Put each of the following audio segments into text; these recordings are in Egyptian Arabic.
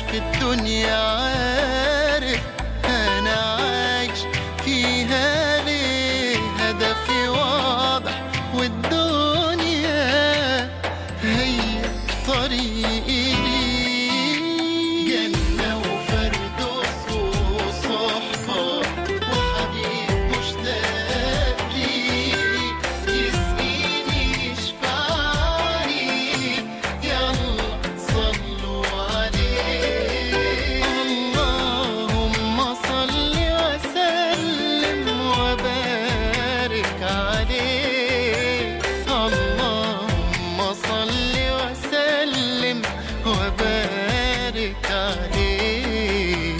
في الدنيا عارف انا عايش فيها ليه هدفي واضح والدنيا هي طريقي ليه جنة وفردوس وصحبة وحبيب مشتاق لي يسقيني يشفعني يلا صلوا عليه اللهم صل وسلم وبارك عليه اللهم صل وسلم وبارك عليه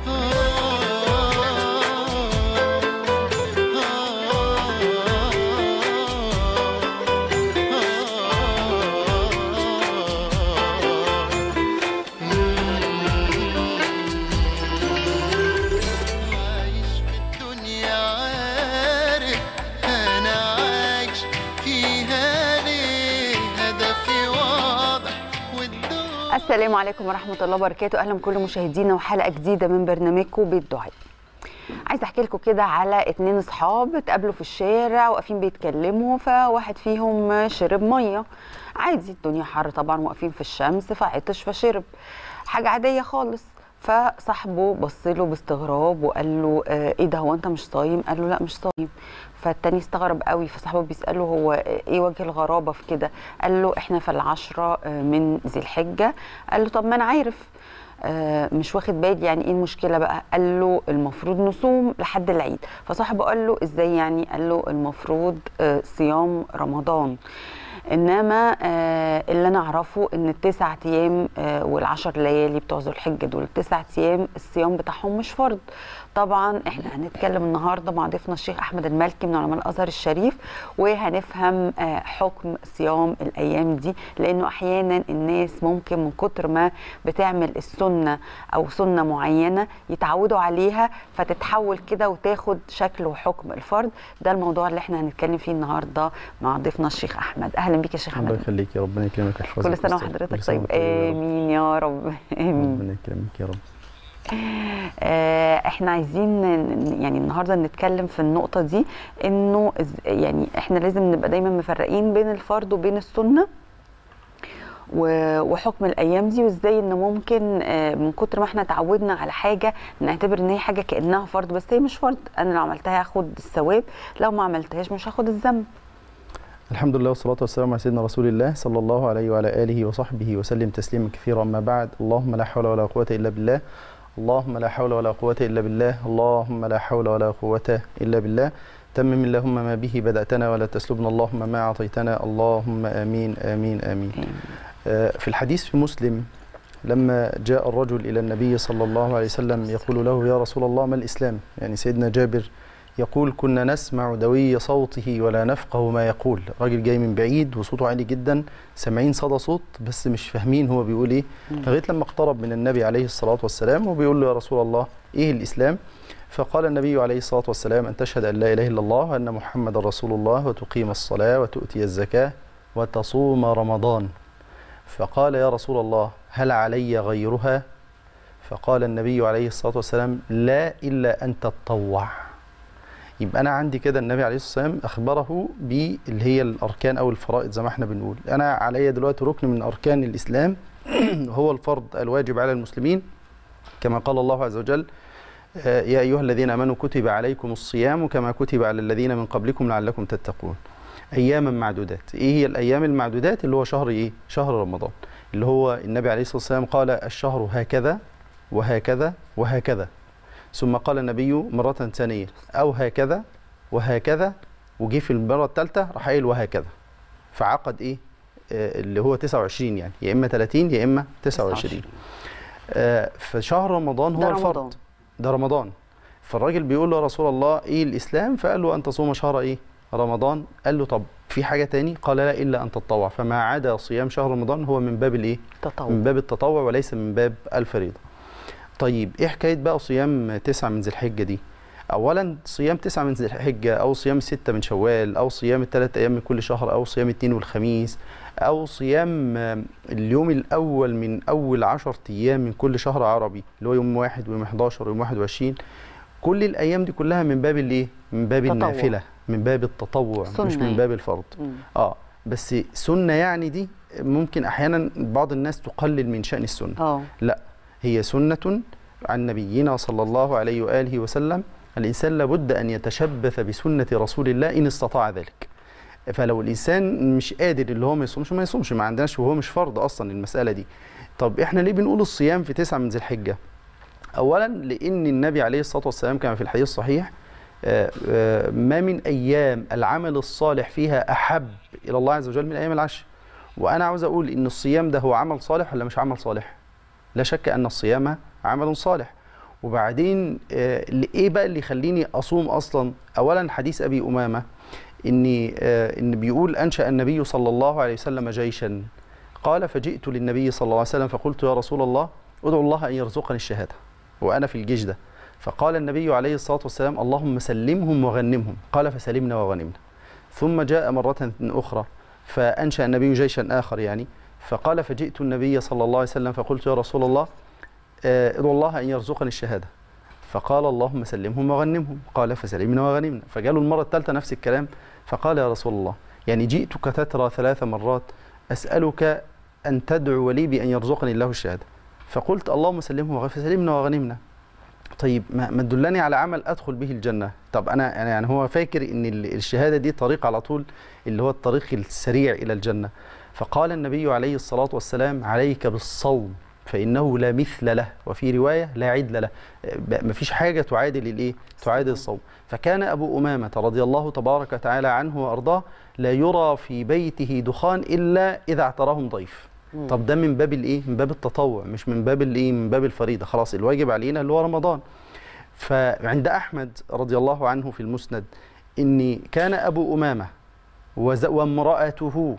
عايش في الدنيا عارف انا عايش فيها ليه هدفي واضح والدنيا السلام عليكم ورحمة الله وبركاته أهلا بكل مشاهدينا وحلقة جديدة من برنامجكم بيت دعاء عايزة أحكي لكم كده على اتنين أصحاب اتقابلوا في الشارع واقفين بيتكلموا فواحد فيهم شرب مية عادي الدنيا حر طبعا واقفين في الشمس فعطش فشرب حاجة عادية خالص فصاحبه بص له باستغراب وقال له آه، ايه ده هو انت مش صايم قال له لا مش صايم فالتاني استغرب قوي فصاحبه بيساله هو ايه وجه الغرابه في كده قال له احنا في العشرة آه، من ذي الحجه قال له طب ما انا عارف آه، مش واخد بالي يعني ايه المشكله بقى قال له المفروض نصوم لحد العيد فصاحبه قال له ازاي يعني قال له المفروض آه، صيام رمضان انما آه اللي انا اعرفه ان التسع ايام آه والعشر ليالي بتوع ذو الحجه دول التسع ايام الصيام بتاعهم مش فرض طبعا احنا هنتكلم النهارده مع ضيفنا الشيخ احمد المالكي من علماء الازهر الشريف وهنفهم آه حكم صيام الايام دي لانه احيانا الناس ممكن من كتر ما بتعمل السنه او سنه معينه يتعودوا عليها فتتحول كده وتاخد شكل وحكم الفرض ده الموضوع اللي احنا هنتكلم فيه النهارده مع ضيفنا الشيخ احمد اهلا بيك يا شيخ الله احمد يخليك يا ربنا يكرمك ويحفظك كل سنه ويستر. وحضرتك كل سنة طيب وأنت طيب يا رب. امين يا رب امين ربنا يكرمك يا رب آه، احنا عايزين ن- يعني النهارده نتكلم في النقطه دي انه إز- يعني احنا لازم نبقى دايما مفرقين بين الفرض وبين السنه و- وحكم الايام دي وازاي ان ممكن آه، من كتر ما احنا اتعودنا على حاجه نعتبر ان هي حاجه كانها فرض بس هي مش فرض انا لو عملتها هاخد الثواب لو ما عملتهاش مش هاخد الذنب الحمد لله والصلاة والسلام على سيدنا رسول الله صلى الله عليه وعلى آله وصحبه وسلم تسليما كثيرا أما بعد اللهم لا حول ولا قوة إلا بالله اللهم لا حول ولا قوة إلا بالله اللهم لا حول ولا قوة إلا بالله تمم اللهم ما به بدأتنا ولا تسلبنا اللهم ما أعطيتنا اللهم آمين آمين آمين آه، في الحديث في مسلم لما جاء الرجل إلى النبي صلى الله عليه وسلم يقول له يا رسول الله ما الإسلام يعني سيدنا جابر يقول كنا نسمع دوي صوته ولا نفقه ما يقول راجل جاي من بعيد وصوته عالي جدا سامعين صدى صوت بس مش فاهمين هو بيقول ايه لغايه لما اقترب من النبي عليه الصلاه والسلام وبيقول له يا رسول الله ايه الاسلام فقال النبي عليه الصلاه والسلام ان تشهد ان لا اله الا الله وان محمد رسول الله وتقيم الصلاه وتؤتي الزكاه وتصوم رمضان فقال يا رسول الله هل علي غيرها فقال النبي عليه الصلاه والسلام لا الا ان تتطوع يبقى انا عندي كده النبي عليه الصلاه والسلام اخبره باللي هي الاركان او الفرائض زي ما احنا بنقول انا عليا دلوقتي ركن من اركان الاسلام هو الفرض الواجب على المسلمين كما قال الله عز وجل آه، يا ايها الذين امنوا كتب عليكم الصيام كما كتب على الذين من قبلكم لعلكم تتقون اياما معدودات ايه هي الايام المعدودات اللي هو شهر ايه شهر رمضان اللي هو النبي عليه الصلاه والسلام قال الشهر هكذا وهكذا وهكذا ثم قال النبي مرة ثانية أو هكذا وهكذا وجي في المرة الثالثة راح قايل وهكذا فعقد إيه آه، اللي هو 29 يعني يا إما 30 يا إما 29 آه، فشهر رمضان هو ده الفرض رمضان. ده رمضان فالراجل بيقول له يا رسول الله إيه الإسلام فقال له أن تصوم شهر إيه رمضان قال له طب في حاجة تاني قال لا إلا أن تتطوع فما عدا صيام شهر رمضان هو من باب الإيه تطوع من باب التطوع وليس من باب الفريضة طيب ايه حكايه بقى صيام تسعة من ذي الحجه دي اولا صيام تسعة من ذي الحجه او صيام الستة من شوال او صيام الثلاث ايام من كل شهر او صيام الاثنين والخميس او صيام آم، اليوم الاول من اول عشر ايام من كل شهر عربي اللي هو يوم واحد ويوم 11 ويوم 21 كل الايام دي كلها من باب الايه من باب تطوع. النافله من باب التطوع مش سنة من يعني. باب الفرض مم. اه بس سنه يعني دي ممكن احيانا بعض الناس تقلل من شان السنه اه لا هي سنة عن نبينا صلى الله عليه وآله وسلم الإنسان لابد أن يتشبث بسنة رسول الله إن استطاع ذلك فلو الإنسان مش قادر اللي هو ما يصومش ما يصومش ما عندناش وهو مش فرض أصلا المسألة دي طب إحنا ليه بنقول الصيام في تسعة من ذي الحجة أولا لأن النبي عليه الصلاة والسلام كما في الحديث الصحيح آه، آه، ما من أيام العمل الصالح فيها أحب إلى الله عز وجل من أيام العشر وأنا عاوز أقول إن الصيام ده هو عمل صالح ولا مش عمل صالح لا شك ان الصيام عمل صالح وبعدين آه، ايه بقى اللي يخليني اصوم اصلا اولا حديث ابي امامه اني آه، ان بيقول انشا النبي صلى الله عليه وسلم جيشا قال فجئت للنبي صلى الله عليه وسلم فقلت يا رسول الله ادعو الله ان يرزقني الشهاده وانا في الجيش ده فقال النبي عليه الصلاه والسلام اللهم سلمهم وغنمهم قال فسلمنا وغنمنا ثم جاء مره اخرى فانشا النبي جيشا اخر يعني فقال فجئت النبي صلى الله عليه وسلم فقلت يا رسول الله آه، ادعو الله ان يرزقني الشهاده فقال اللهم سلمهم وغنمهم قال فسلمنا وغنمنا فجاله المره الثالثه نفس الكلام فقال يا رسول الله يعني جئتك تترى ثلاث مرات اسالك ان تدعو لي بان يرزقني الله الشهاده فقلت اللهم سلمهم وغ- فسلمنا وغنمنا طيب ما ما تدلني على عمل ادخل به الجنه طب انا أنا يعني هو فاكر ان ال- الشهاده دي طريق على طول اللي هو الطريق السريع الى الجنه فقال النبي عليه الصلاه والسلام عليك بالصوم فانه لا مثل له وفي روايه لا عدل له ب- مفيش حاجه تعادل الايه تعادل الصوم فكان ابو امامه رضي الله تبارك وتعالى عنه وارضاه لا يرى في بيته دخان الا اذا اعتراهم ضيف مم. طب ده من باب الايه من باب التطوع مش من باب الايه من باب الفريضه خلاص الواجب علينا اللي هو رمضان فعند احمد رضي الله عنه في المسند ان كان ابو امامه وز- وامراته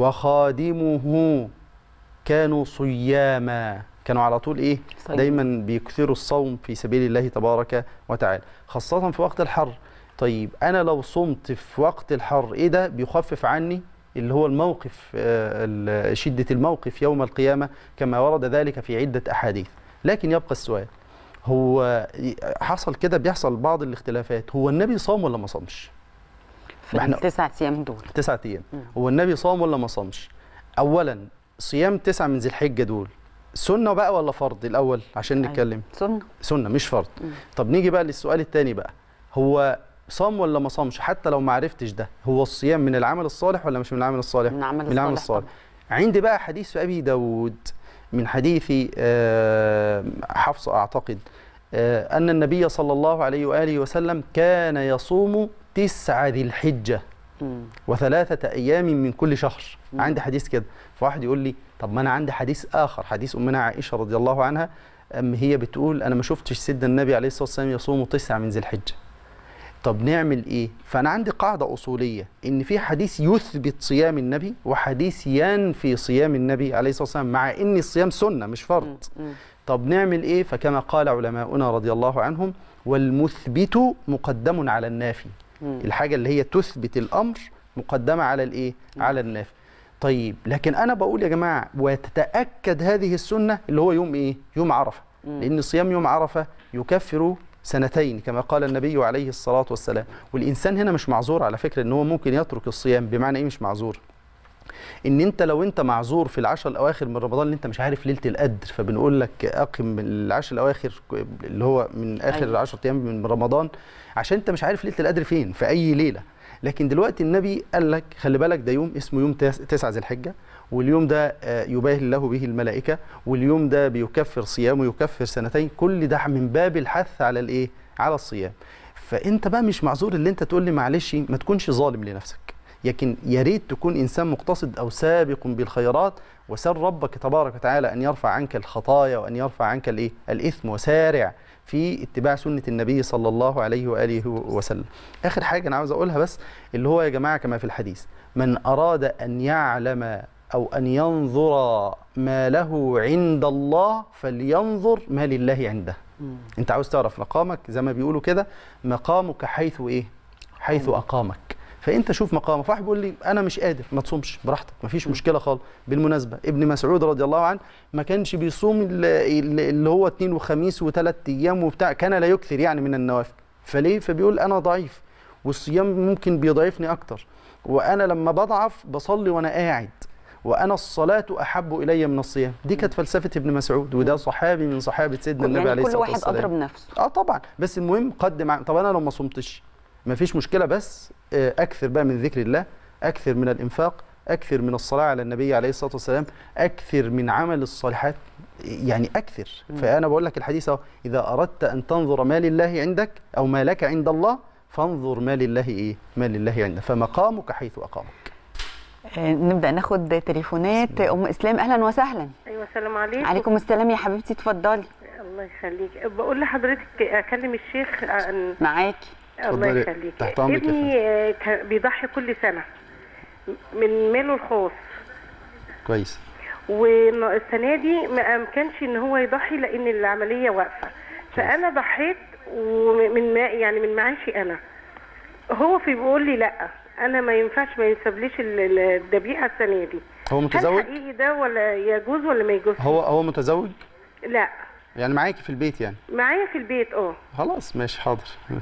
وخادمه كانوا صياما كانوا على طول ايه صيام. دايما بيكثروا الصوم في سبيل الله تبارك وتعالى خاصه في وقت الحر طيب انا لو صمت في وقت الحر ايه ده بيخفف عني اللي هو الموقف آه، ال- شده الموقف يوم القيامه كما ورد ذلك في عده احاديث لكن يبقى السؤال هو حصل كده بيحصل بعض الاختلافات هو النبي صام ولا ما صامش في ما إحنا- التسع ايام دول تسعة ايام مم. هو النبي صام ولا ما صامش اولا صيام تسعة من ذي الحجه دول سنه بقى ولا فرض الاول عشان أيوة. نتكلم سنه سنه مش فرض مم. طب نيجي بقى للسؤال الثاني بقى هو صام ولا ما صامش حتى لو ما عرفتش ده هو الصيام من العمل الصالح ولا مش من العمل الصالح من العمل من العمل الصالح الصالح عندي بقى حديث في ابي داود من حديث آه، حفصه اعتقد آه، ان النبي صلى الله عليه واله وسلم كان يصوم تسعة ذي الحجه مم. وثلاثة أيام من كل شهر مم. عندي حديث كده فواحد يقول لي طب ما أنا عندي حديث آخر حديث أمنا عائشة رضي الله عنها أم هي بتقول أنا ما شفتش سيدنا النبي عليه الصلاة والسلام يصوم تسعة من ذي الحجة طب نعمل إيه فأنا عندي قاعدة أصولية إن في حديث يثبت صيام النبي وحديث ينفي صيام النبي عليه الصلاة والسلام مع إن الصيام سنة مش فرض مم. طب نعمل ايه فكما قال علماؤنا رضي الله عنهم والمثبت مقدم على النافي مم. الحاجه اللي هي تثبت الامر مقدمه على الايه على النافي طيب لكن انا بقول يا جماعه وتتاكد هذه السنه اللي هو يوم ايه يوم عرفه مم. لان صيام يوم عرفه يكفر سنتين كما قال النبي عليه الصلاه والسلام والانسان هنا مش معذور على فكره ان هو ممكن يترك الصيام بمعنى ايه مش معذور ان انت لو انت معذور في العشر الاواخر من رمضان اللي انت مش عارف ليله القدر فبنقول لك اقم العشر الاواخر اللي هو من اخر أيوة. العشر ايام من رمضان عشان انت مش عارف ليله القدر فين في اي ليله لكن دلوقتي النبي قال لك خلي بالك ده يوم اسمه يوم تاس- تسعة ذي الحجه واليوم ده آه، يباهي الله به الملائكه واليوم ده بيكفر صيامه يكفر سنتين كل ده من باب الحث على الايه على الصيام فانت بقى مش معذور اللي انت تقول لي معلش ما تكونش ظالم لنفسك لكن يا ريت تكون انسان مقتصد او سابق بالخيرات وسل ربك تبارك وتعالى ان يرفع عنك الخطايا وان يرفع عنك الايه الاثم وسارع في اتباع سنه النبي صلى الله عليه واله وسلم. اخر حاجه انا عاوز اقولها بس اللي هو يا جماعه كما في الحديث من اراد ان يعلم أو أن ينظر ما له عند الله فلينظر ما لله عنده أنت عاوز تعرف مقامك زي ما بيقولوا كده مقامك حيث إيه حيث أقامك فانت شوف مقامك واحد بيقول لي انا مش قادر ما تصومش براحتك ما فيش مشكله خالص بالمناسبه ابن مسعود رضي الله عنه ما كانش بيصوم ال- ال- اللي هو اثنين وخميس وثلاث ايام وبتاع كان لا يكثر يعني من النوافل فليه فبيقول انا ضعيف والصيام ممكن بيضعفني اكتر وانا لما بضعف بصلي وانا قاعد وانا الصلاه احب الي من الصيام دي كانت فلسفه ابن مسعود وده صحابي من صحابه سيدنا النبي يعني عليه كل الصلاه واحد والسلام اضرب نفسه اه طبعا بس المهم قدم ع- طب انا لو ما صمتش ما فيش مشكله بس آه، اكثر بقى من ذكر الله اكثر من الانفاق اكثر من الصلاه على النبي عليه الصلاه والسلام اكثر من عمل الصالحات يعني اكثر فانا بقول لك الحديث اهو اذا اردت ان تنظر ما لله عندك او ما لك عند الله فانظر ما لله ايه ما لله عنده فمقامك حيث اقامك آه، نبدا ناخد تليفونات ام اسلام اهلا وسهلا ايوه السلام عليكم عليكم السلام يا حبيبتي اتفضلي الله يخليك بقول لحضرتك اكلم الشيخ عن معاكي الله اتفضلي. يخليك تحت أمرك يا ابني آه، كان بيضحي كل سنه من ماله الخاص كويس والسنه دي ما امكنش ان هو يضحي لان العمليه واقفه فانا ضحيت ومن ما يعني من معاشي انا هو في بيقول لي لا انا ما ينفعش ما ينسبليش ال- ال- الذبيحه السنه دي هو هل متزوج حقيقي ده ولا يجوز ولا ما يجوز هو هو متزوج لا يعني معاكي في البيت يعني معايا في البيت اه خلاص ماشي حاضر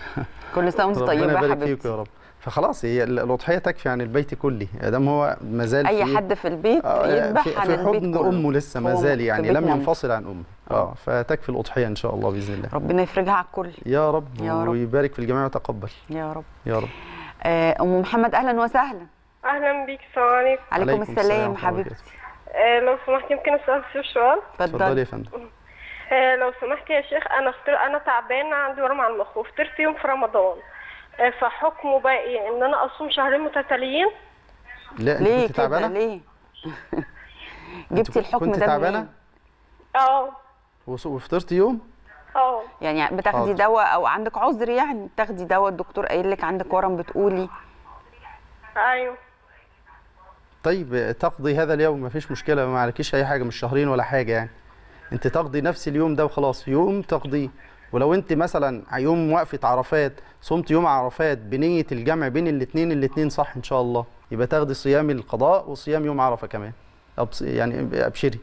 كل سنه وانت ربنا طيبه يا يبارك فيك حبيبتي يا رب فخلاص هي ال- الاضحيه تكفي عن البيت كله ادام هو ما زال اي في حد في البيت آه، يذبح في, عن في البيت حضن كله. امه لسه ما هو زال في يعني بيت لم مامته. ينفصل عن امه اه فتكفي الاضحيه ان شاء الله باذن الله ربنا يفرجها على الكل يا رب يا رب. ويبارك في الجميع ويتقبل يا رب يا رب آه، ام محمد اهلا وسهلا اهلا بيك السلام عليكم عليكم عليكم السلام السلام ورحمة الله حبيبتي آه لو سمحت يمكن اسال فيه سؤال اتفضلي اتفضلي يا فندم آه لو سمحت يا شيخ انا فطر انا تعبانه عندي ورم على المخ وفطرت يوم في رمضان آه فحكمه بقى ايه ان انا اصوم شهرين متتاليين لا انت ليه كنت كده تعبانه ليه أنت جبتي الحكم كنت ده تعبانه منين؟ اه وص- وفطرتي يوم اه يعني بتاخدي حاضر. دواء او عندك عذر يعني بتاخدي دواء الدكتور قايل لك عندك ورم بتقولي ايوه طيب تقضي هذا اليوم ما فيش مشكله ما عليكيش اي حاجه مش شهرين ولا حاجه يعني انت تقضي نفس اليوم ده وخلاص يوم تقضيه ولو انت مثلا يوم وقفه عرفات صمت يوم عرفات بنيه الجمع بين الاثنين الاثنين صح ان شاء الله يبقى تاخدي صيام القضاء وصيام يوم عرفه كمان أبص يعني ابشري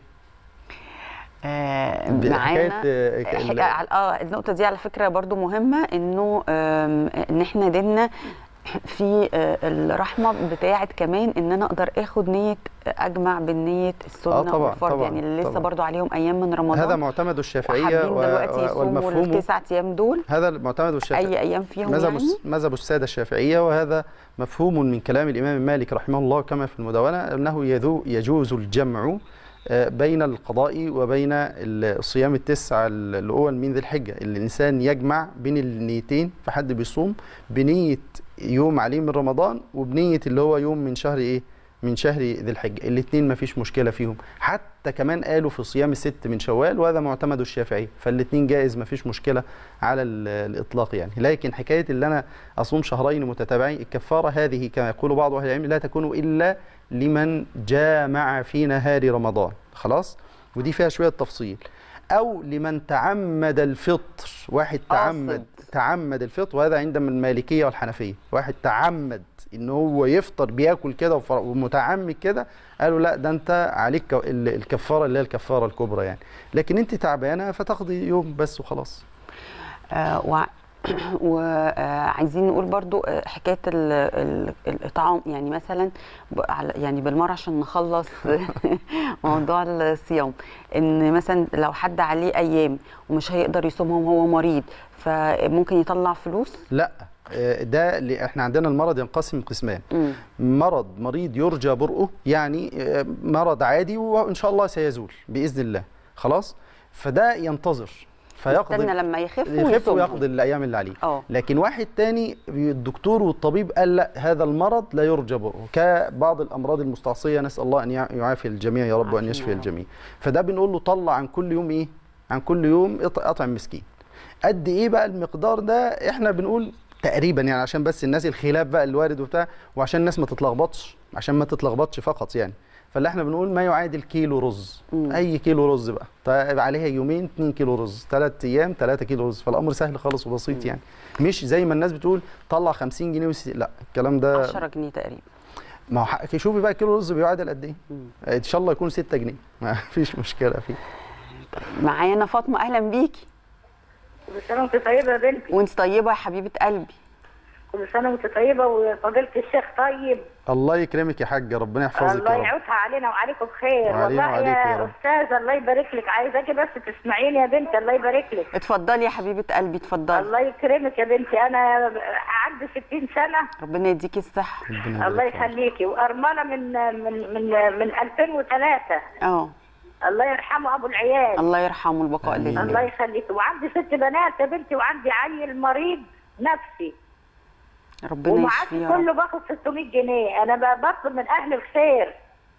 آه ب- معانا حكاية، آه، ح- ال- اه النقطه دي على فكره برضو مهمه انه آم، ان احنا ديننا في آه، الرحمه بتاعت كمان ان انا اقدر اخد نيه اجمع بين نيه السنه آه، طبعاً، والفرض طبعاً، يعني اللي لسه طبعًا. برضو عليهم ايام من رمضان هذا معتمد الشافعيه وحابين و- دلوقتي و- يصوموا والمفهوم التسعة ايام دول هذا المعتمد الشافعي اي ايام فيهم مذهب يعني الس- مذهب الساده الشافعيه وهذا مفهوم من كلام الامام مالك رحمه الله كما في المدونه انه يذو يجوز الجمع آه، بين القضاء وبين ال- الصيام التسع ال- الاول من ذي الحجه الانسان يجمع بين النيتين فحد بيصوم بنيه يوم عليه من رمضان وبنيه اللي هو يوم من شهر ايه من شهر ذي الحجه الاثنين ما فيش مشكله فيهم حتى كمان قالوا في صيام الست من شوال وهذا معتمد الشافعي فالاثنين جائز ما فيش مشكله على ال- الاطلاق يعني لكن حكايه اللي انا اصوم شهرين متتابعين الكفاره هذه كما يقول بعض اهل العلم لا تكون الا لمن جامع في نهار رمضان خلاص ودي فيها شويه تفصيل او لمن تعمد الفطر واحد تعمد تعمد الفطر وهذا عند من المالكيه والحنفيه واحد تعمد ان هو يفطر بياكل كده وف- ومتعمد كده قالوا لا ده انت عليك ك- ال- الكفاره اللي هي الكفاره الكبرى يعني لكن انت تعبانه فتقضي يوم بس وخلاص آه وع- وعايزين نقول برضو آه، حكايه ال- ال- الاطعام يعني مثلا ب- على- يعني بالمره عشان نخلص موضوع الصيام ان مثلا لو حد عليه ايام ومش هيقدر يصومهم هو مريض فممكن يطلع فلوس لا آه، ده اللي احنا عندنا المرض ينقسم قسمان مم. مرض مريض يرجى برؤه يعني آه، مرض عادي وان شاء الله سيزول باذن الله خلاص فده ينتظر فيقضي استنى لما يخف يخف ويصومهم. ويقضي الايام اللي عليه اه لكن واحد تاني الدكتور والطبيب قال لا هذا المرض لا يرجى برؤه كبعض الامراض المستعصيه نسال الله ان يع- يعافي الجميع يا رب وان عافينا يشفي يا رب. الجميع فده بنقول له طلع عن كل يوم ايه عن كل يوم اط- اطعم مسكين قد ايه بقى المقدار ده احنا بنقول تقريبا يعني عشان بس الناس الخلاف بقى الوارد وبتاع وعشان الناس ما تتلخبطش عشان ما تتلخبطش فقط يعني فاللي احنا بنقول ما يعادل كيلو رز مم. اي كيلو رز بقى طيب عليها يومين 2 كيلو رز ثلاث ايام 3 كيلو رز فالامر سهل خالص وبسيط يعني مش زي ما الناس بتقول طلع 50 جنيه وس... لا الكلام ده 10 جنيه تقريبا ما هو حق- شوفي بقى كيلو رز بيعادل قد ايه مم. ان شاء الله يكون 6 جنيه ما فيش مشكله فيه معانا فاطمه اهلا بيكي كل سنة وانت طيبة يا بنتي وانت طيبه يا حبيبه قلبي كل سنة وانت طيبة وفضيلة الشيخ طيب الله يكرمك يا حاجه ربنا يحفظك الله يا رب يعودها علينا وعليكم بخير وعلينا والله وعليك يا يا رب. أستاذة الله يبارك لك عايزاكي بس تسمعيني يا بنتي الله يبارك لك اتفضلي يا حبيبه قلبي اتفضلي الله يكرمك يا بنتي أنا عندي 60 سنة ربنا يديكي الصحه ربنا الله يبارك فيك. يخليكي وأرملة من من من من 2003 اه الله يرحمه أبو العيال الله يرحمه البقاء آمين. لله الله يخليكي وعندي ست بنات يا بنتي وعندي عيل مريض نفسي ربنا ومعاشي يشفيه يا رب كله باخد 600 جنيه انا ب- بطلب من اهل الخير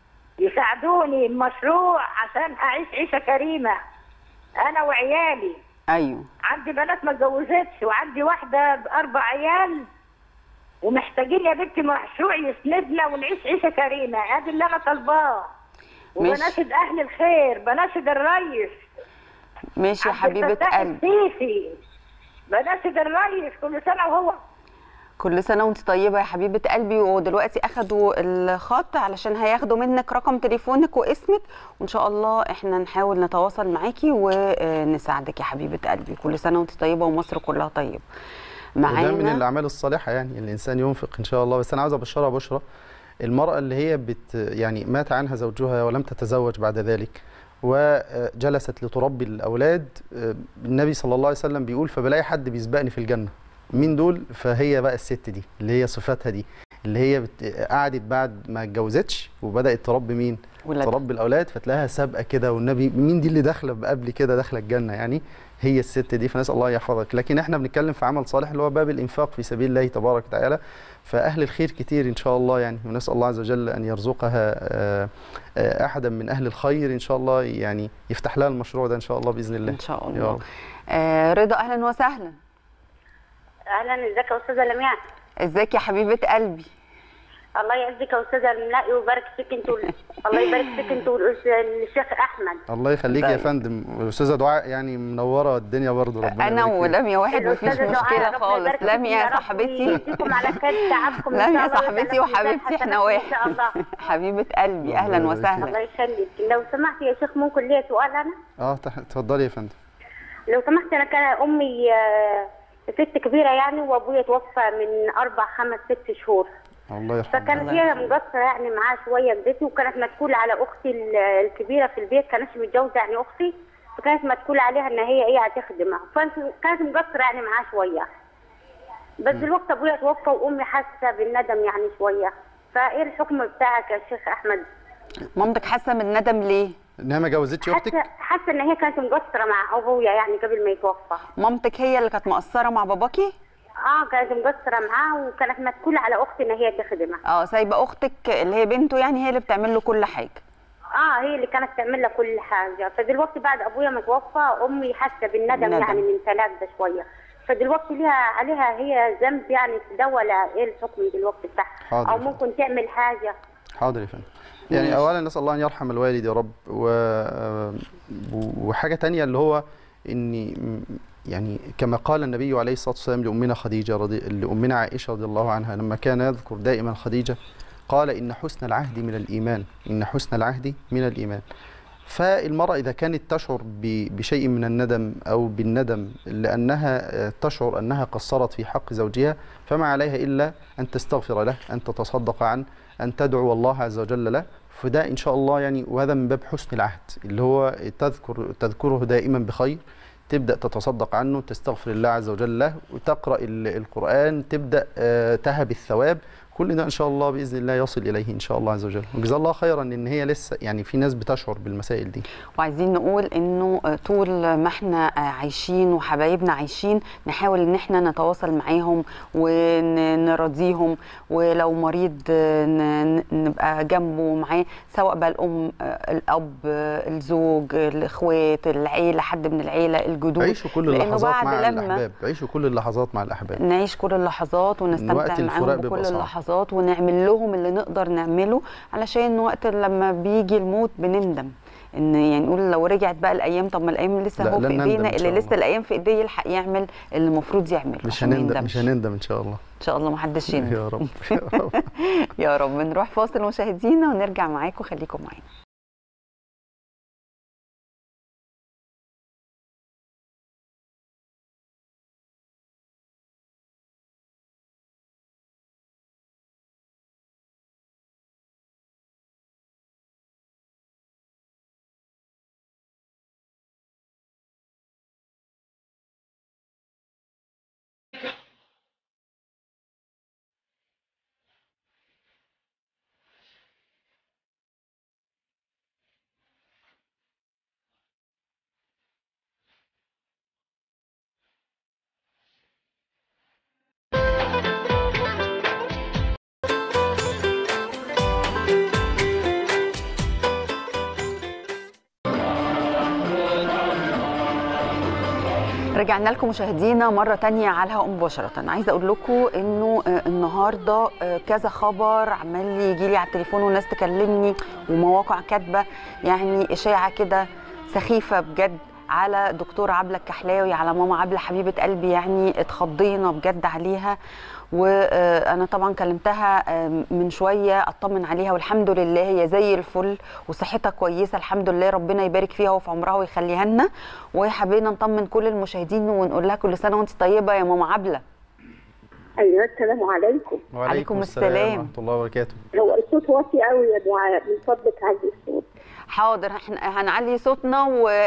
يساعدوني بمشروع عشان اعيش عيشه كريمه انا وعيالي ايوه عندي بنات ما اتجوزتش وعندي واحده باربع عيال ومحتاجين يا بنتي مشروع يسندنا ونعيش عيشه كريمه هذا اللي انا طالباه ماشي. وبناشد اهل الخير بناشد الريس ماشي يا عبد حبيبه الفتاح قلبي السيسي بناشد الريس كل سنه وهو كل سنه وانت طيبه يا حبيبه قلبي ودلوقتي اخدوا الخط علشان هياخدوا منك رقم تليفونك واسمك وان شاء الله احنا نحاول نتواصل معاكي ونساعدك يا حبيبه قلبي كل سنه وانت طيبه ومصر كلها طيبه وده من معانا الاعمال الصالحه يعني الانسان ينفق ان شاء الله بس انا عاوز ابشرها بشرى المراه اللي هي بت يعني مات عنها زوجها ولم تتزوج بعد ذلك وجلست لتربي الاولاد النبي صلى الله عليه وسلم بيقول فبلاقي حد بيسبقني في الجنه مين دول فهي بقى الست دي اللي هي صفاتها دي اللي هي بت... قعدت بعد ما اتجوزتش وبدات تربي مين ولادها. تربي الاولاد فتلاقيها سابقه كده والنبي مين دي اللي داخله قبل كده داخله الجنه يعني هي الست دي فنسال الله يحفظك لكن احنا بنتكلم في عمل صالح اللي هو باب الانفاق في سبيل الله تبارك وتعالى فاهل الخير كتير ان شاء الله يعني ونسال الله عز وجل ان يرزقها آه، آه، احدا من اهل الخير ان شاء الله يعني يفتح لها المشروع ده ان شاء الله باذن الله ان شاء يا الله رب. آه رضا اهلا وسهلا اهلا ازيك يا استاذه لمياء ازيك يا حبيبه قلبي الله يعزك يا استاذه لمياء ويبارك فيك انت وال- الله يبارك فيك انت والشيخ احمد الله يخليك يا طيب. فندم الاستاذه دعاء يعني منوره الدنيا برضه ربنا انا يبارك فيك. ولميا واحد مفيش الأستاذة دعاء، مشكله ربنا خالص يبارك فيكم لميا يا رب صاحبتي ويديكم على خير تعبكم إن لميا شاء الله صاحبتي ويجعلكم وحبيبتي ميزان احنا حسنات ان شاء الله واحد حبيبه قلبي اهلا الله يبارك وسهلا الله يخليك لو سمحت يا شيخ ممكن ليا سؤال انا اه تح- اتفضلي يا فندم لو سمحت انا كان امي آه، ست كبيره يعني وابويا توفى من اربع خمس ست شهور الله يرحمه فكانت هي مقصره يعني معاه شويه بدتي وكانت متكوله على اختي ال- الكبيره في البيت كانتش متجوزه يعني اختي فكانت متكوله عليها ان هي ايه هتخدمها فكانت مقصره يعني معاه شويه بس دلوقتي ابويا توفى وامي حاسه بالندم يعني شويه فايه الحكم بتاعك يا شيخ احمد؟ مامتك حاسه من الندم ليه انها ما جوزتش اختك حاسه حاسه ان هي كانت مقصره مع ابويا يعني قبل ما يتوفى مامتك هي اللي كانت مقصره مع باباكي اه كانت مقصره معاه وكانت متكوله على اختي ان هي تخدمها اه سايبه اختك اللي هي بنته يعني هي اللي بتعمل له كل حاجه اه هي اللي كانت تعمل لها كل حاجه فدلوقتي بعد ابويا ما توفى امي حاسه بالندم ندم. يعني من ثلاث ده شويه فدلوقتي ليها عليها هي ذنب يعني في ده ولا ايه الحكم دلوقتي بتاعها حاضر او يا فندم. ممكن تعمل حاجه حاضر يا فندم يعني اولا نسال الله ان يرحم الوالد يا رب و... وحاجه تانية اللي هو ان يعني كما قال النبي عليه الصلاه والسلام لامنا خديجه رضي... لامنا عائشه رضي الله عنها لما كان يذكر دائما خديجه قال ان حسن العهد من الايمان ان حسن العهد من الايمان فالمرأة إذا كانت تشعر ب- بشيء من الندم أو بالندم لأنها آه، تشعر أنها قصرت في حق زوجها فما عليها إلا أن تستغفر له أن تتصدق عنه أن تدعو الله عز وجل له فده إن شاء الله يعني وهذا من باب حسن العهد اللي هو تذكر تذكره دائما بخير تبدأ تتصدق عنه تستغفر الله عز وجل له وتقرأ ال- القرآن تبدأ آه، تهب الثواب كل ده ان شاء الله باذن الله يصل اليه ان شاء الله عز وجل وجزا الله خيرا ان هي لسه يعني في ناس بتشعر بالمسائل دي وعايزين نقول انه آه، طول ما احنا آه، عايشين وحبايبنا عايشين نحاول ان احنا نتواصل معاهم ونرضيهم ولو مريض آه، ن- ن- نبقى جنبه معاه سواء بقى الام آه، الاب آه، الزوج الاخوات العيله حد من العيله الجدود عيشوا كل لأنه اللحظات بعد مع لما الاحباب عيشوا كل اللحظات مع الاحباب نعيش كل اللحظات من ونستمتع وقت الفراق معاهم بيبقى بكل صعب. اللحظات اللحظات ونعمل لهم اللي نقدر نعمله علشان وقت لما بيجي الموت بنندم ان يعني نقول لو رجعت بقى الايام طب ما الايام لسه لا، اهو لن في نندم ايدينا إن اللي شاء لسه الله. الايام في ايديه يلحق يعمل اللي المفروض يعمله مش عشان ما هنندم يندمش. مش هنندم ان شاء الله ان شاء الله ما حدش يندم يا رب يا رب يا رب نروح فاصل مشاهدينا ونرجع معاكم خليكم معانا رجعنا لكم مشاهدينا مرة تانية على الهواء مباشرة عايزة أقول لكم إنه آه، النهاردة آه، كذا خبر عمال يجي لي على التليفون وناس تكلمني ومواقع كاتبة يعني إشاعة كده سخيفة بجد على دكتور عبلة الكحلاوي على ماما عبلة حبيبة قلبي يعني اتخضينا بجد عليها وانا طبعا كلمتها آه، من شويه اطمن عليها والحمد لله هي زي الفل وصحتها كويسه الحمد لله ربنا يبارك فيها وفي عمرها ويخليها لنا وحبينا نطمن كل المشاهدين ونقول لها كل سنه وانت طيبه يا ماما عبله ايوه السلام عليكم وعليكم السلام. ورحمه الله وبركاته هو الصوت واطي قوي يا دعاء من فضلك علي الصوت حاضر احنا هنعلي صوتنا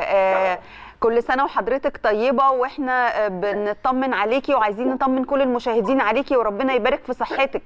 وكل سنه وحضرتك طيبه واحنا آه، بنطمن عليكي وعايزين نطمن كل المشاهدين عليكي وربنا يبارك في صحتك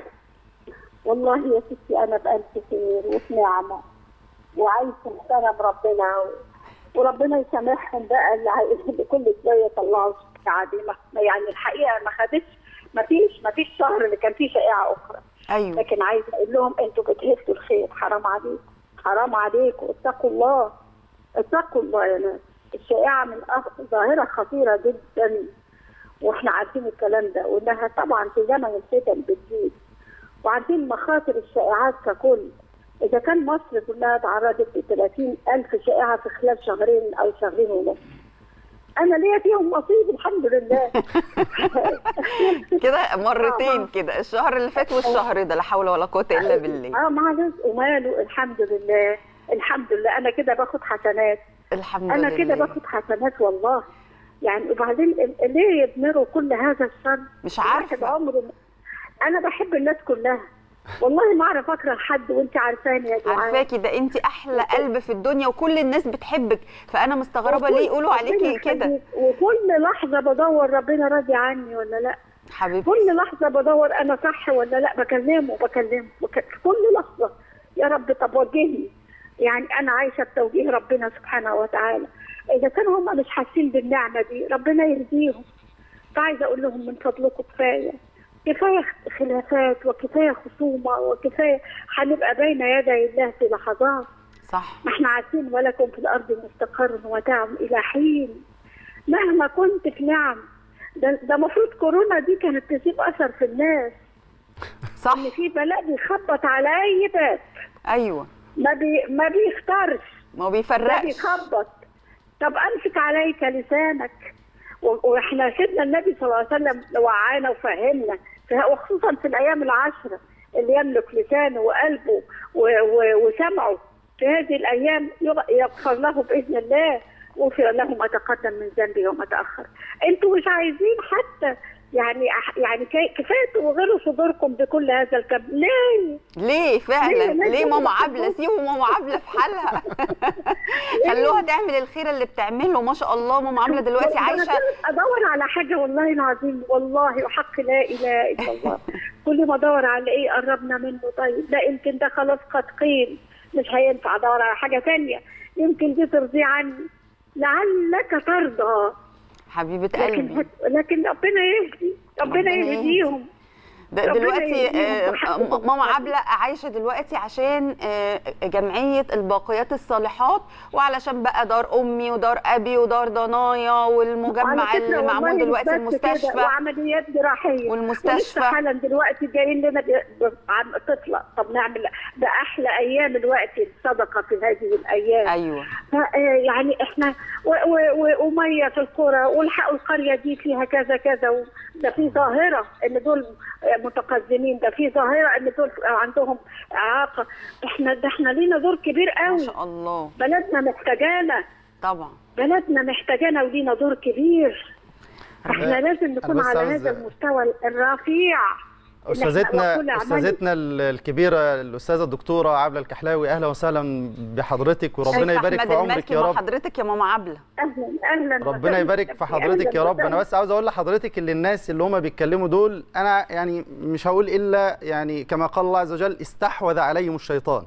والله يا ستي انا بألف خير وفي نعمه وعايشه محترم ربنا و... وربنا يسامحهم بقى اللي عايز- اللي كل شويه يطلعوا شائعه دي ما- يعني الحقيقه ما خدتش ما فيش ما فيش شهر اللي كان فيه شائعه اخرى ايوه لكن عايزه اقول لهم انتوا بتهدوا الخير حرام عليكم حرام عليكم اتقوا الله اتقوا الله يا ناس الشائعه من أخ- ظاهره خطيره جدا واحنا عارفين الكلام ده وانها طبعا في زمن الفتن بتزيد وعارفين مخاطر الشائعات ككل اذا كان مصر كلها تعرضت ل 30 الف شائعه في خلال شهرين او شهرين ونص انا ليا فيهم نصيب الحمد لله كده مرتين كده الشهر اللي فات والشهر ده لا حول ولا قوه الا بالله اه معلش وماله الحمد لله الحمد لله انا كده باخد حسنات الحمد انا لله كده باخد حسنات والله يعني وبعدين ال- ليه يضمروا كل هذا الشر مش الواحد عارفه عمره انا بحب الناس كلها والله ما اعرف اكره حد وانت عارفاني يا دعاء عارفاكي ده انت احلى قلب في الدنيا وكل الناس بتحبك فانا مستغربه ليه يقولوا ربنا عليكي كده يخليك. وكل لحظه بدور ربنا راضي عني ولا لا حبيبتي كل لحظه بدور انا صح ولا لا بكلمه بكلمه بك... كل لحظه يا رب طب وجهني يعني انا عايشه بتوجيه ربنا سبحانه وتعالى اذا كانوا هم مش حاسين بالنعمه دي ربنا يهديهم فعايزه اقول لهم من فضلكم كفايه كفايه خلافات وكفايه خصومه وكفايه هنبقى بين يدي الله في لحظات صح ما احنا عارفين ولكم في الارض مستقر ومتاع الى حين مهما كنت في نعم ده ده المفروض كورونا دي كانت تسيب اثر في الناس صح ان في بلاء بيخبط على اي باب ايوه ما بي ما بيختارش ما هو ده بيفرقش بيخبط طب امسك عليك لسانك و- واحنا سيدنا النبي صلى الله عليه وسلم وعانا وفهمنا ف- وخصوصا في الايام العشره اللي يملك لسانه وقلبه و- و- وسمعه في هذه الايام يغ- يغفر له باذن الله وغفر له ما تقدم من ذنبه وما تاخر انتوا مش عايزين حتى يعني أح- يعني كي- كفايه توغلوا صدوركم بكل هذا الكم ليه؟ ليه فعلا ليه؟ ليه ليه كده ماما بتقول؟ عبله سيبوا ماما عبله في حالها خلوها تعمل الخير اللي بتعمله ما شاء الله ماما عبله دلوقتي ده أنا عايشه كنت ادور على حاجه والله العظيم والله وحق لا اله الا الله كل ما ادور على ايه قربنا منه طيب لا يمكن ده خلاص قد قيل مش هينفع ادور على حاجه تانية يمكن دي ترضي عني لعلك ترضى حبيبه لكن قلبي لكن ربنا يهدي ربنا ربنا يهدي. يهديهم ده ربنا دلوقتي يديهم آه، بحقهم. ماما عبلة عايشة دلوقتي عشان آه، جمعية الباقيات الصالحات وعلشان بقى دار أمي ودار أبي ودار ضنايا والمجمع وعلى فكرة اللي والله معمول مش دلوقتي بس كده، المستشفى وعمليات جراحيه والمستشفى. ولسه حالا دلوقتي جايين لنا ب- ب- عم تطلع طب نعمل ده احلى ايام الوقت الصدقه في هذه الايام أيوه ف- آه يعني احنا و- و- و- وميه في القرى والحقوا القريه دي فيها كذا كذا و- ده في ظاهره ان دول آه، متقدمين ده في ظاهره ان دول عندهم اعاقه احنا ده احنا لينا دور كبير ما قوي شاء الله بلدنا محتاجانا طبعا بلدنا محتاجانا ولينا دور كبير احنا أنا- لازم نكون أنا بس على عاوز- هذا المستوى الرفيع إن إحنا وكل استاذتنا عمل- استاذتنا ال- الكبيره الاستاذه الدكتوره عبله الكحلاوي اهلا وسهلا بحضرتك وربنا شايفة يبارك أحمد في عمرك المالكي يا مع رب حضرتك يا ماما عبلة اهلا اهلا ربنا وسهلا. يبارك في حضرتك يا أهلاً رب انا وسهلاً. بس عاوز اقول لحضرتك اللي الناس اللي هم بيتكلموا دول انا يعني مش هقول الا يعني كما قال الله عز وجل استحوذ عليهم الشيطان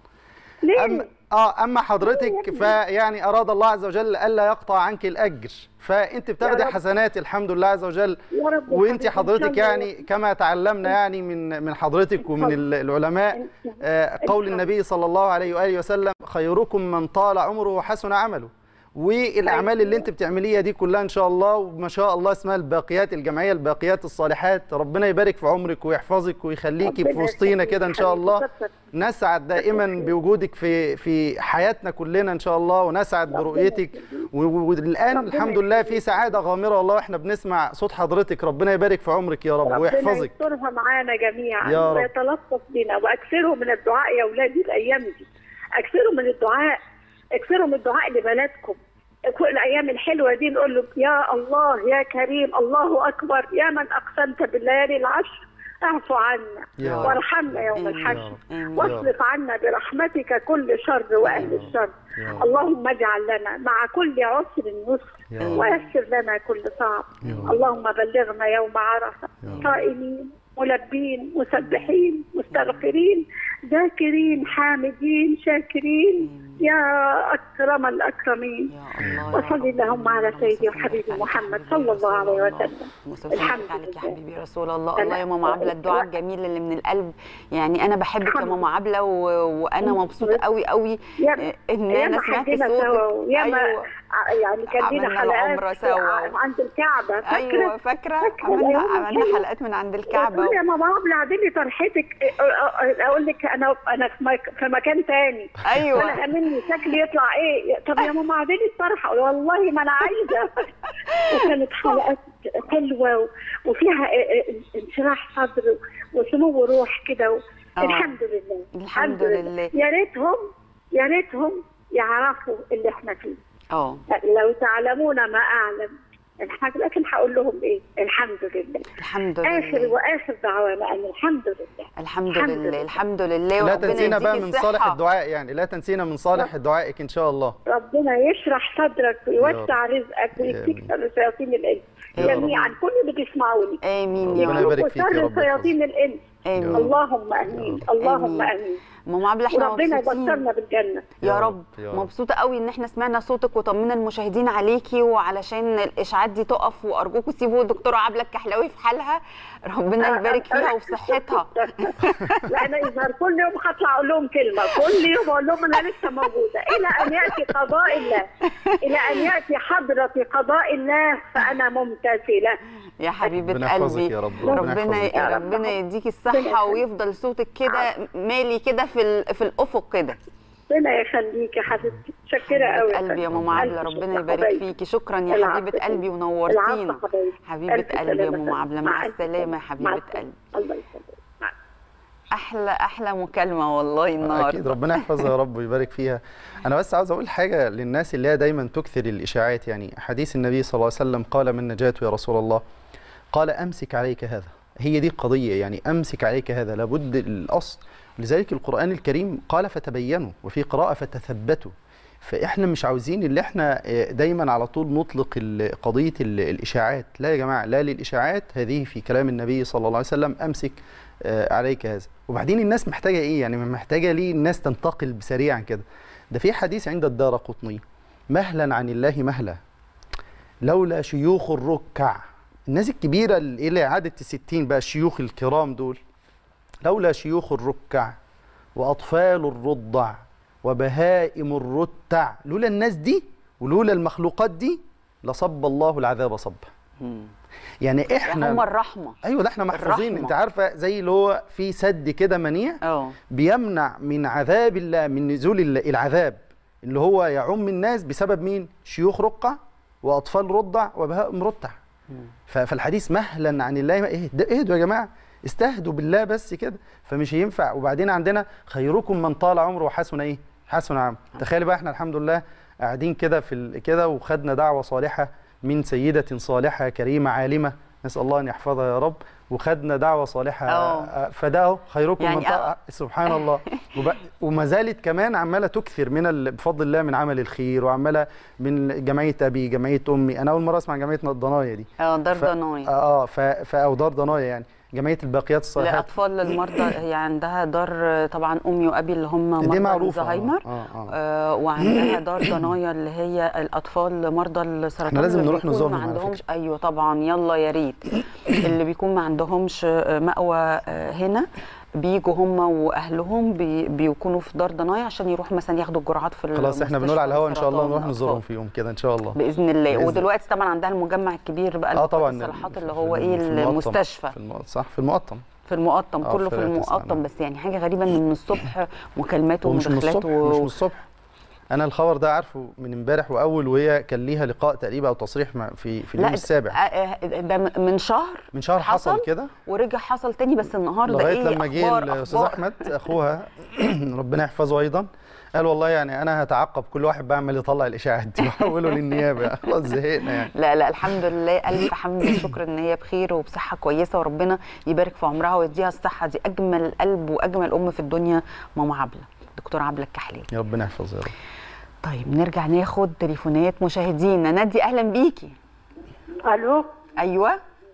ليه؟ أما اه اما حضرتك فيعني اراد الله عز وجل الا يقطع عنك الاجر فانت بتاخدي رب. حسنات الحمد لله عز وجل يا رب وانت يحفظك إن حضرتك شاء الله. يعني كما تعلمنا يعني من من حضرتك ومن ال- العلماء آه، قول النبي صلى الله عليه واله وسلم خيركم من طال عمره وحسن عمله والاعمال اللي انت بتعمليها دي كلها ان شاء الله وما شاء الله اسمها الباقيات الجمعيه الباقيات الصالحات ربنا يبارك في عمرك ويحفظك ويخليكي في ربنا وسطينا يخليك كده ان شاء حبيبي، الله كتر. نسعد دائما بوجودك في في حياتنا كلنا ان شاء الله ونسعد برؤيتك و- و- والان ربنا الحمد لله في سعاده غامره والله واحنا بنسمع صوت حضرتك ربنا يبارك في عمرك يا رب ربنا ويحفظك يسترها معانا جميعا يا رب. ويتلطف بنا واكثروا من الدعاء يا اولادي الايام دي اكثروا من الدعاء اكثروا من الدعاء لبلدكم كل الايام الحلوه دي نقول له يا الله يا كريم الله اكبر يا من اقسمت بالليالي العشر اعفو عنا يا رب. وارحمنا يوم آمين. الحشر آمين. واصرف عنا برحمتك كل شر واهل الشر يا رب. اللهم اجعل لنا مع كل عسر يسر يا رب. ويسر لنا كل صعب يا رب. اللهم بلغنا يوم عرفه يا رب. صائمين ملبين مسبحين مستغفرين ذاكرين حامدين شاكرين يا اكرم الاكرمين يا الله يا وصل رب. اللهم على سيدي وحبيبي محمد صلى الله عليه وسلم الحمد الحمد عليك يا لله. حبيبي يا رسول الله أنا- الله يا ماما عبله الدعاء الجميل اللي من القلب يعني انا بحبك يا الحمد ماما عبله و... وانا مبسوطه قوي قوي يا- آه، ان ياما انا سمعت حجينا صوتك سوا وياما ايوه ع- يعني كان لينا عملنا حلقات العمرة سوا. عند الكعبه فاكره ايوه فاكره فاكرة عملنا الأيام عملنا الحلوة. حلقات من عند الكعبه تقول يا ماما عبله عدلي طرحتك اقول لك انا انا في مك- في مكان تاني ايوه انا مني شكلي يطلع ايه طب يا ماما عدلي الطرحه أقول والله ما انا عايزه وكانت حلقات حلوه و- وفيها ا- ا- انشراح صدر وسمو روح كده و- آه. الحمد لله الحمد لله. يا ريتهم يا ريتهم يعرفوا اللي احنا فيه اه لو تعلمون ما اعلم الحاج لكن هقول لهم ايه الحمد لله الحمد اخر لله واخر دعوانا ان الحمد لله الحمد الحمد لله لله. الحمد لله لا وربنا تنسينا بقى يديك من صالح الصحة. الدعاء يعني لا تنسينا من صالح دعائك ان شاء الله ربنا يشرح صدرك ويوسع رزقك ويكفيك شر شياطين الانس يا رب. جميعا كل اللي بيسمعوني امين يا ربنا رب يبارك فيك يا شر رب شياطين الانس امين اللهم امين اللهم آمين. امين ماما عبله احنا وربنا مبسوطين يبشرنا بالجنه يا يا رب رب، يا رب. مبسوطه قوي ان احنا سمعنا صوتك وطمنا المشاهدين عليكي وعلشان الاشاعات دي تقف وارجوكم سيبوا الدكتوره عبله الكحلاوي في حالها ربنا يبارك فيها وفي صحتها لا انا يظهر كل يوم هطلع اقول لهم كلمه كل يوم اقول لهم انا لسه موجوده الى ان ياتي قضاء الله الى ان ياتي حضره قضاء الله فانا ممتثله يا حبيبه ربنا يحفظك قلبي يا رب، ربنا ربنا يحفظك يا رب. ربنا يديكي ربنا الصحه يخليك. ويفضل صوتك كده مالي كده في ال- في الافق كده ربنا يخليك يا حبيبتي متشكره قوي حبيبه قلبي يا ماما عبله ألف ربنا شكر يبارك حبايبي. فيكي شكرا يا العفو حبيبه يا قلبي حبيبي. ونورتينا العفو حبايبي. حبيبه ألف قلبي يا سلامة. ماما عبله مع ألف السلامه يا سلامة. حبيبه مع قلبي السلامة. الله يسلمك مع احلى احلى مكالمه والله النهارده اكيد ربنا يحفظها يا رب ويبارك فيها انا بس عاوز اقول حاجه للناس اللي هي دايما تكثر الاشاعات يعني حديث النبي صلى الله عليه وسلم قال من نجاته يا رسول الله قال امسك عليك هذا هي دي القضيه يعني امسك عليك هذا لابد الاصل لذلك القران الكريم قال فتبينوا وفي قراءه فتثبتوا فاحنا مش عاوزين اللي احنا آه، دايما على طول نطلق ال- قضيه ال- الاشاعات لا يا جماعه لا للاشاعات هذه في كلام النبي صلى الله عليه وسلم امسك آه، عليك هذا وبعدين الناس محتاجه ايه يعني محتاجه ليه الناس تنتقل سريعا كده ده في حديث عند الدار قطني مهلا عن الله مهلا لولا شيوخ الركع الناس الكبيره اللي اللي عدت الستين بقى الشيوخ الكرام دول لولا شيوخ الركع واطفال الرضع وبهائم الرتع لولا الناس دي ولولا المخلوقات دي لصب الله العذاب صبا يعني احنا هم الرحمه ايوه ده احنا محفوظين الرحمة. انت عارفه زي اللي هو في سد كده منيع اه بيمنع من عذاب الله من نزول ال- العذاب اللي هو يعم الناس بسبب مين شيوخ رقع واطفال رضع وبهائم رتع ف- فالحديث مهلا عن الله اهد- اهدوا يا جماعه استهدوا بالله بس كده فمش هينفع وبعدين عندنا خيركم من طال عمره وحسن ايه حسن عمل تخيل بقى احنا الحمد لله قاعدين كده في ال- كده وخدنا دعوه صالحه من سيده صالحه كريمه عالمه نسال الله ان يحفظها يا رب وخدنا دعوه صالحه أه. آه، فده أهو خيركم يعني من طال أ- سبحان الله وب... وما زالت كمان عماله تكثر من ال... بفضل الله من عمل الخير وعماله من جمعيه ابي جمعيه امي انا اول مره اسمع جمعيه الضنايا دي اه دار ف... ضنايا اه ف... ف... او دار ضنايا يعني جمعيه الباقيات الصالحات لاطفال المرضى هي عندها دار طبعا امي وابي اللي هم دي مرضى معروفه الزهايمر اه اه, آه. آه وعندها دار ضنايا اللي هي الاطفال مرضى السرطان إحنا لازم اللي نروح بيكون نزورهم ما على عندهمش ايوه طبعا يلا يا ريت اللي بيكون ما عندهمش آه، مأوى آه، هنا بيجوا هم واهلهم بي بيكونوا في دار ضنايا عشان يروحوا مثلا ياخدوا الجرعات في خلاص احنا بنقول المستشفى على الهوا ان شاء الله سرطان نروح نزورهم الأطفال. في يوم كده ان شاء الله باذن الله بإذن ودلوقتي طبعا عندها المجمع الكبير بقى اه طبعا الصلاحات اللي في- هو في ايه المقطم. المستشفى في المقطم صح في المقطم في المقطم آه، كله في في تسعة، المقطم نعم. بس يعني حاجه غريبه ان من الصبح مكالمات هو مش من ومداخلات الصبح مش من الصبح انا الخبر ده عارفه من امبارح واول وهي كان ليها لقاء تقريبا او تصريح مع في في اليوم لا السابع آه، آه، ده من شهر من شهر حصل حصل كده ورجع حصل تاني بس النهارده لغايه ايه لما جه أخبار- الاستاذ أخبار. احمد اخوها ربنا يحفظه ايضا قال والله يعني انا هتعقب كل واحد بعمل يطلع الاشاعات دي واحوله للنيابه خلاص زهقنا يعني لا لا الحمد لله الف حمد وشكر ان هي بخير وبصحه كويسه وربنا يبارك في عمرها ويديها الصحه دي اجمل قلب واجمل ام في الدنيا ماما عبله دكتور عبله الكحلي يا ربنا يحفظه يا رب طيب نرجع ناخد تليفونات مشاهدينا نادي اهلا بيكي الو ايوه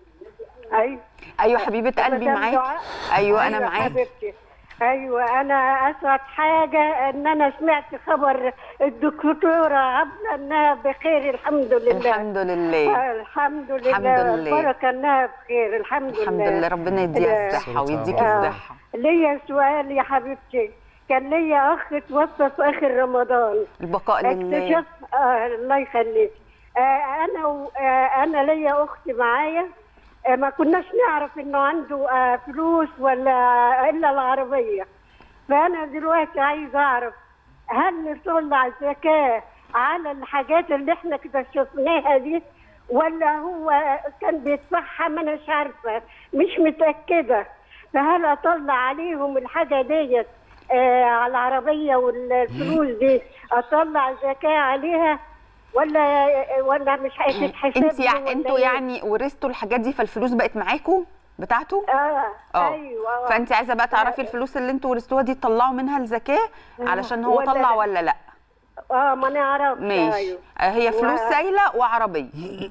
ايوه ايوه حبيبه قلبي مدام معاك دعاء؟ ايوه انا معاك حبيبتي ايوه انا اسعد حاجه ان انا سمعت خبر الدكتوره عبله انها بخير الحمد لله الحمد لله الحمد لله الحمد لله. بركه انها بخير الحمد, الحمد لله لله ربنا يديها آه. الصحه ويديك آه. الصحه ليا سؤال يا حبيبتي كان ليا اخ توفى في اخر رمضان البقاء لله اكتشف آه الله يخليك آه انا و... آه انا ليا اخت معايا آه ما كناش نعرف انه عنده آه فلوس ولا الا العربيه فانا دلوقتي عايزه اعرف هل نطلع زكاه على الحاجات اللي احنا اكتشفناها دي ولا هو كان بيدفعها ما اناش عارفه مش متاكده فهل اطلع عليهم الحاجه ديت آه على العربيه والفلوس دي اطلع زكاه عليها ولا ولا مش هتتحسب انت لي يع... ولا انتوا إيه؟ يعني ورثتوا الحاجات دي فالفلوس بقت معاكوا بتاعته اه اه ايوه فانت عايزه بقى تعرفي الفلوس اللي انتوا ورثتوها دي تطلعوا منها الزكاه علشان هو ولا طلع لا. ولا لا اه ما نعرفش ماشي ايوه آه، هي فلوس و- سايله وعربيه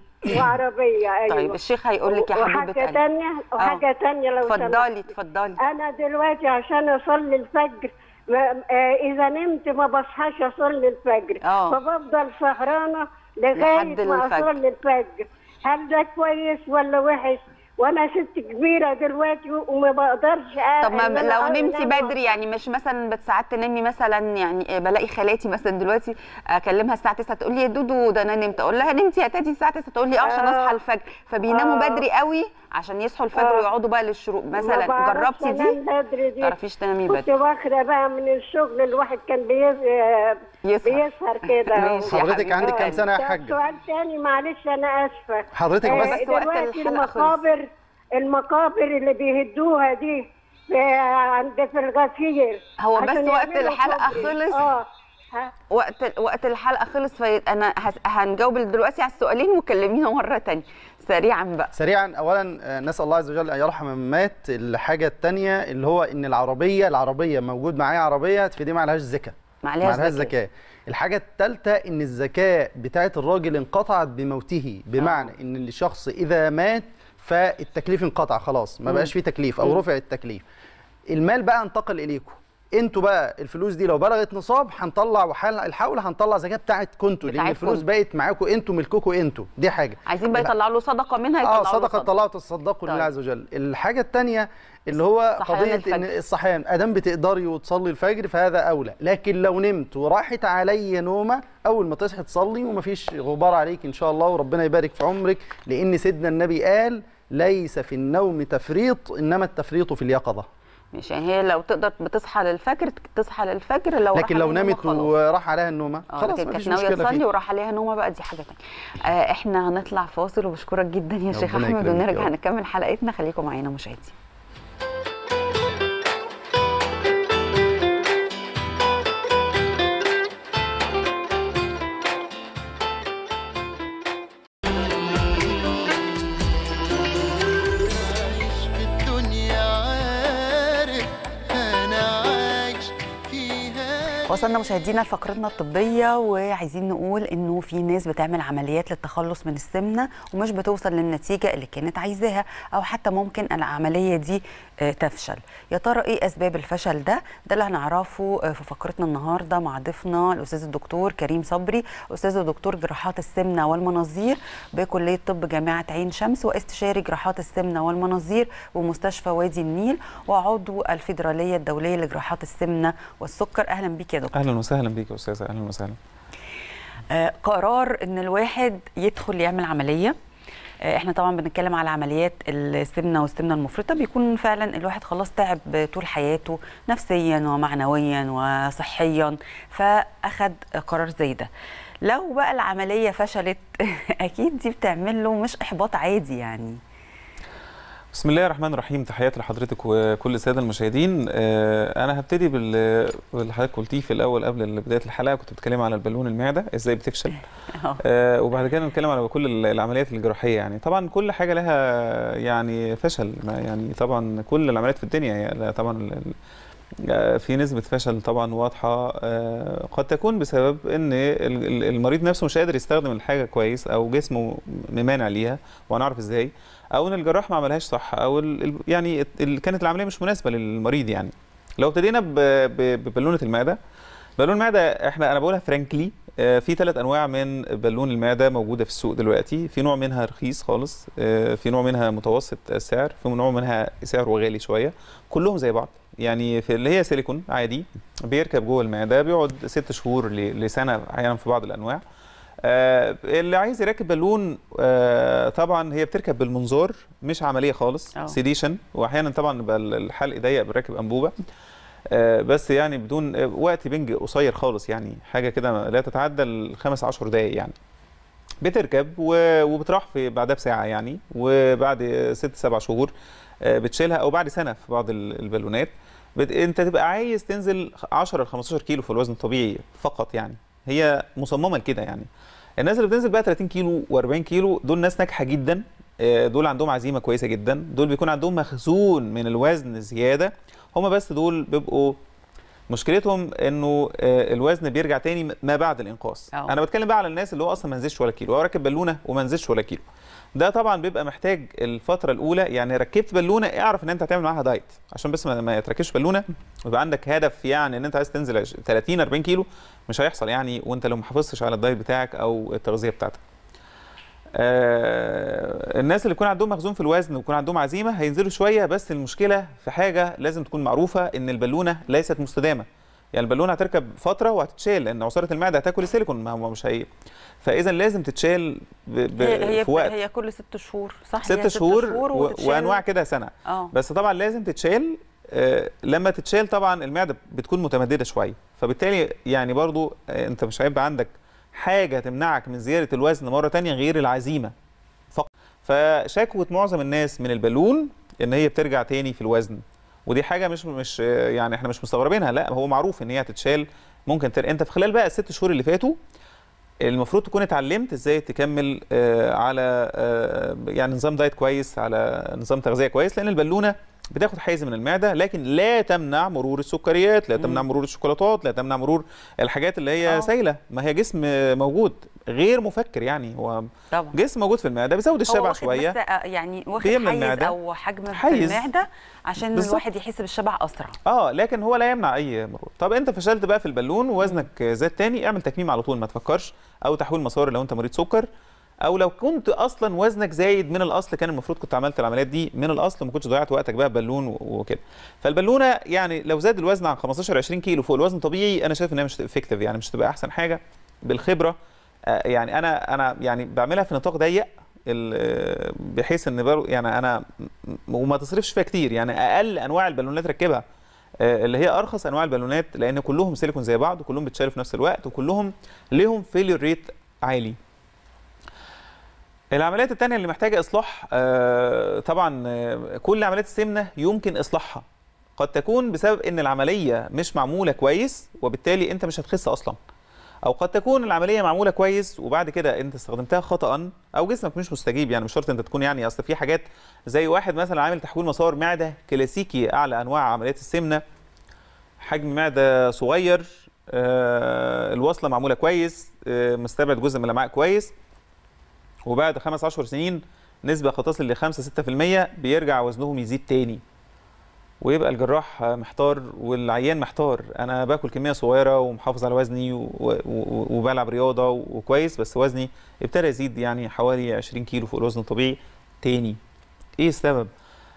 وعربيه ايوه طيب الشيخ هيقول لك يا حبيبه وحاجه قلبي تانية وحاجه تانية لو سمحت. اتفضلي اتفضلي انا دلوقتي عشان اصلي الفجر ما- آه، اذا نمت ما بصحاش اصلي الفجر آه. فبفضل سهرانه لغايه لحد ما الفجر. اصلي الفجر هل ده كويس ولا وحش وانا ست كبيره دلوقتي وما بقدرش طب ما إن أنا لو أنام نمتي بدري يعني مش مثلا ساعات تنامي مثلا يعني بلاقي خالاتي مثلا دلوقتي اكلمها الساعه 9 تقول لي يا دودو ده انا نمت اقول لها نمتي يا تاتي الساعه 9 تقول لي اه عشان آه. اصحى الفجر فبيناموا آه. بدري قوي عشان يصحوا الفجر آه. ويقعدوا بقى للشروق مثلا ما بعرفش جربتي دي أنام بدري دي تعرفيش تنامي كنت بدري واخده بقى من الشغل الواحد كان بيز... يسهر. بيسهر كده ماشي يا حضرتك حبيبة عندك كام قلبي. سنه يا طب حاجه سؤال تاني معلش انا اسفه حضرتك آه، بس بس وقت دلوقتي الحلقة المقابر المقابر اللي بيهدوها دي في عند في الغفير هو بس عشان وقت يعملوا الحلقة كوبري. خلص. اه ها وقت وقت الحلقه خلص فانا هس- هنجاوب دلوقتي على السؤالين وكلمينا مره تانية سريعا بقى سريعا اولا آه، نسال الله عز وجل ان يرحم من مات الحاجه الثانيه اللي هو ان العربيه العربيه موجود معايا عربيه فدي ما عليهاش زكاه ما ما عليهاش عليهاش زكاة. زكاه الحاجه الثالثه ان الزكاه بتاعه الراجل انقطعت بموته بمعنى ان الشخص اذا مات فالتكليف انقطع خلاص ما بقاش فيه تكليف او رفع التكليف المال بقى انتقل اليكم انتوا بقى الفلوس دي لو بلغت نصاب هنطلع وحال الحول هنطلع زكاه بتاعت كنتوا لان بتاعت الفلوس كنتوا. بقت معاكم انتوا ملككم انتوا دي حاجه عايزين بقى لا. يطلعوا له صدقه منها اه يطلعوا له صدقه طلعوا تصدقوا لله طيب. عز وجل الحاجه الثانيه اللي هو صحيان قضيه الفجر. ان الصحيان ادام بتقدري وتصلي الفجر فهذا اولى لكن لو نمت وراحت علي نومه اول ما تصحي تصلي ومفيش غبار عليك ان شاء الله وربنا يبارك في عمرك لان سيدنا النبي قال ليس في النوم تفريط انما التفريط في اليقظه مش يعني هي لو تقدر بتصحى للفجر تصحى للفجر لو لكن راح لو عليها نومة نامت خلاص. وراح عليها النومه اه خلاص لكن مفيش كانت ناويه مشكله تصلي فيه وراح عليها نومه بقى دي حاجه ثانيه آه احنا هنطلع فاصل وبشكرك جدا يا شيخ ربنا احمد يكرمك يا ونرجع رب. نكمل حلقتنا خليكم معانا مشاهدين عايش في الدنيا عارف انا عايش فيها وصلنا مشاهدينا لفقرتنا الطبية وعايزين نقول انه في ناس بتعمل عمليات للتخلص من السمنة ومش بتوصل للنتيجة اللي كانت عايزاها او حتى ممكن العملية دي آه، تفشل يا ترى ايه اسباب الفشل ده ده اللي هنعرفه آه، في فقرتنا النهاردة مع ضيفنا الاستاذ الدكتور كريم صبري استاذ الدكتور جراحات السمنة والمناظير بكلية طب جامعة عين شمس واستشاري جراحات السمنة والمناظير بمستشفى وادي النيل وعضو الفيدرالية الدولية لجراحات السمنة والسكر اهلا بيك يا دكتور اهلا وسهلا بيك يا استاذه اهلا وسهلا آه، قرار ان الواحد يدخل يعمل عمليه آه، احنا طبعا بنتكلم على عمليات السمنه والسمنه المفرطه بيكون فعلا الواحد خلاص تعب طول حياته نفسيا ومعنويا وصحيا فاخد قرار زي ده لو بقى العمليه فشلت اكيد دي بتعمل له مش احباط عادي يعني بسم الله الرحمن الرحيم تحياتي لحضرتك وكل الساده المشاهدين آه، انا هبتدي بال- باللي حضرتك قلتيه في الاول قبل بدايه الحلقه كنت بتكلم على البالون المعده ازاي بتفشل آه. آه، وبعد كده نتكلم على كل ال- العمليات الجراحيه يعني طبعا كل حاجه لها يعني فشل ما يعني طبعا كل العمليات في الدنيا يعني طبعا ال- ال- آه، في نسبة فشل طبعا واضحة آه، قد تكون بسبب ان ال- ال- المريض نفسه مش قادر يستخدم الحاجة كويس او جسمه ممانع ليها وهنعرف ازاي او ان الجراح ما عملهاش صح او ال- ال- يعني ال- كانت العملية مش مناسبة للمريض يعني لو ابتدينا ب- ب- ببالونة المعدة بالون المعدة احنا انا بقولها فرانكلي في ثلاث انواع من بالون المعده موجوده في السوق دلوقتي في نوع منها رخيص خالص آه، في نوع منها متوسط السعر في نوع منها سعره غالي شويه كلهم زي بعض يعني في اللي هي سيليكون عادي بيركب جوه المعده بيقعد ست شهور ل- لسنه احيانا في بعض الانواع آه، اللي عايز يركب بالون آه، طبعا هي بتركب بالمنظار مش عمليه خالص أه. سيديشن واحيانا طبعا بيبقى الحلق ضيق بنركب انبوبه آه، بس يعني بدون آه، وقت بنج قصير خالص يعني حاجه كده لا تتعدى الخمس عشر دقايق يعني بتركب و- وبتروح في بعدها بساعه يعني وبعد ست سبع شهور آه، بتشيلها او بعد سنه في بعض ال- البالونات بت... انت تبقى عايز تنزل 10 ل 15 كيلو في الوزن الطبيعي فقط يعني هي مصممه لكده يعني الناس اللي بتنزل بقى 30 كيلو و40 كيلو دول ناس ناجحه جدا آه، دول عندهم عزيمه كويسه جدا دول بيكون عندهم مخزون من الوزن زياده هم بس دول بيبقوا مشكلتهم انه آه، الوزن بيرجع تاني ما بعد الانقاص أه. انا بتكلم بقى على الناس اللي هو اصلا ما نزلش ولا كيلو هو راكب بالونه وما نزلش ولا كيلو ده طبعا بيبقى محتاج الفتره الاولى يعني ركبت بالونه اعرف ان انت هتعمل معاها دايت عشان بس ما, ما تركبش بالونه ويبقى عندك هدف يعني ان انت عايز تنزل عش- 30 40 كيلو مش هيحصل يعني وانت لو ما حافظتش على الدايت بتاعك او التغذيه بتاعتك آه الناس اللي يكون عندهم مخزون في الوزن ويكون عندهم عزيمه هينزلوا شويه بس المشكله في حاجه لازم تكون معروفه ان البالونه ليست مستدامه يعني البالونه هتركب فتره وهتتشال لان عصاره المعده هتاكل السيليكون ما هو مش هي فاذا لازم تتشال ب... ب... هي هي في وقت هي كل ست شهور صح هي ست شهور و... وتتشال. وانواع كده سنه اه بس طبعا لازم تتشال آه، لما تتشال طبعا المعده بتكون متمدده شويه فبالتالي يعني برضو آه، انت مش هيبقى عندك حاجه تمنعك من زياده الوزن مره تانية غير العزيمه فقط فشكوى معظم الناس من البالون ان هي بترجع تاني في الوزن ودي حاجه مش مش آه، يعني احنا مش مستغربينها لا هو معروف ان هي هتتشال ممكن تر... انت في خلال بقى الست شهور اللي فاتوا المفروض تكون اتعلمت ازاي تكمل آه، على آه، يعني نظام دايت كويس على نظام تغذيه كويس لان البالونه بتاخد حيز من المعده لكن لا تمنع مرور السكريات لا تمنع مرور الشوكولاتات لا تمنع مرور الحاجات اللي هي آه. سايله ما هي جسم موجود غير مفكر يعني هو طبعا جسم موجود في المعده بيزود هو الشبع واخد شويه بس آه، يعني واخد بيملى حيز المعدة. او حجم في حيز. المعده عشان بالظبط. الواحد يحس بالشبع اسرع اه لكن هو لا يمنع اي مرور طب انت فشلت بقى في البالون ووزنك زاد تاني اعمل تكميم على طول ما تفكرش او تحويل مسار لو انت مريض سكر او لو كنت اصلا وزنك زايد من الاصل كان المفروض كنت عملت العمليات دي من الاصل وما كنتش ضيعت وقتك بقى بالون و- وكده فالبالونه يعني لو زاد الوزن عن 15 20 كيلو فوق الوزن طبيعي انا شايف انها مش افكتيف يعني مش هتبقى احسن حاجه بالخبره آه، يعني انا انا يعني بعملها في نطاق ضيق ال- آه، بحيث ان برضه يعني انا م- وما تصرفش فيها كتير يعني اقل انواع البالونات ركبها آه، اللي هي ارخص انواع البالونات لان كلهم سيليكون زي بعض وكلهم بيتشالوا في نفس الوقت وكلهم ليهم فيلير ريت عالي العمليات التانية اللي محتاجة إصلاح آه، طبعا آه، كل عمليات السمنة يمكن إصلاحها قد تكون بسبب إن العملية مش معمولة كويس وبالتالي أنت مش هتخس أصلا أو قد تكون العملية معمولة كويس وبعد كده أنت استخدمتها خطأ أو جسمك مش مستجيب يعني مش شرط أنت تكون يعني أصل في حاجات زي واحد مثلا عامل تحويل مسار معدة كلاسيكي أعلى أنواع عمليات السمنة حجم معدة صغير آه، الوصلة معمولة كويس آه، مستبعد جزء من الأمعاء كويس وبعد خمس عشر سنين نسبة قد تصل ل 5 6% بيرجع وزنهم يزيد تاني ويبقى الجراح محتار والعيان محتار انا باكل كميه صغيره ومحافظ على وزني و- و- و- وبلعب رياضه وكويس بس وزني ابتدى يزيد يعني حوالي 20 كيلو فوق الوزن الطبيعي تاني ايه السبب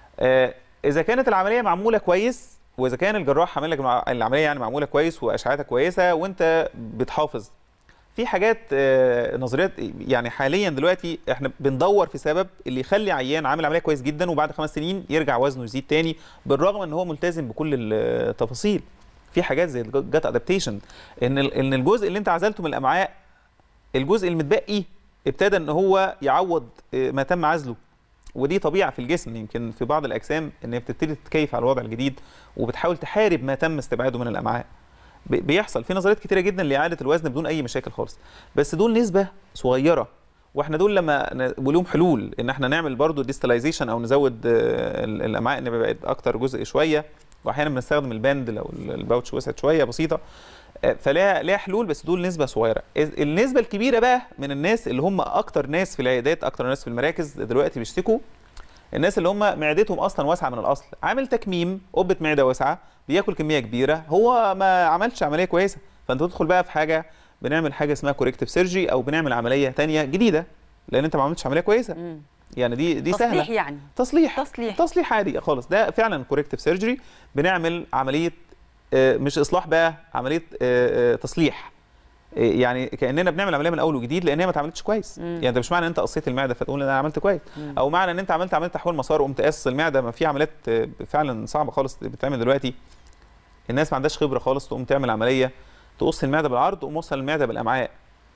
آه اذا كانت العمليه معموله كويس واذا كان الجراح عامل لك الع- العمليه يعني معموله كويس واشعاعاتها كويسه وانت بتحافظ في حاجات آه، نظريات يعني حاليا دلوقتي احنا بندور في سبب اللي يخلي عيان عامل عمليه كويس جدا وبعد خمس سنين يرجع وزنه يزيد تاني بالرغم ان هو ملتزم بكل التفاصيل في حاجات زي الجات ادابتيشن ان ال- ان الجزء اللي انت عزلته من الامعاء الجزء المتبقي ابتدى ان هو يعوض آه، ما تم عزله ودي طبيعه في الجسم يمكن في بعض الاجسام ان هي بتبتدي تتكيف على الوضع الجديد وبتحاول تحارب ما تم استبعاده من الامعاء بي- بيحصل في نظريات كتيره جدا لاعاده الوزن بدون اي مشاكل خالص بس دول نسبه صغيره واحنا دول لما ن- وليهم حلول ان احنا نعمل برضو ديستلايزيشن او نزود آه، ال- الامعاء ان بقت اكتر جزء شويه واحيانا بنستخدم الباند لو ال- الباوتش وسعت شويه بسيطه آه، فلها لها حلول بس دول نسبه صغيره إذ- النسبه الكبيره بقى من الناس اللي هم اكتر ناس في العيادات اكتر ناس في المراكز دلوقتي بيشتكوا الناس اللي هم معدتهم اصلا واسعه من الاصل عامل تكميم قبه معده واسعه بياكل كميه كبيره هو ما عملش عمليه كويسه فانت تدخل بقى في حاجه بنعمل حاجه اسمها كوريكتيف سيرجي او بنعمل عمليه تانية جديده لان انت ما عملتش عمليه كويسه مم. يعني دي دي تصليح سهله يعني تصليح تصليح تصليح عادي خالص ده فعلا كوريكتيف سيرجري بنعمل عمليه آه، مش اصلاح بقى عمليه آه، آه، تصليح آه، يعني كاننا بنعمل عمليه من اول وجديد لان هي ما اتعملتش كويس مم. يعني ده مش معنى ان انت قصيت المعده فتقول انا عملت كويس مم. او معنى ان انت عملت عمليه تحويل مسار وقمت قاصص المعده ما في عمليات آه، فعلا صعبه خالص بتتعمل دلوقتي الناس ما عندهاش خبره خالص تقوم تعمل عمليه تقص المعده بالعرض تقوم موصل المعده بالامعاء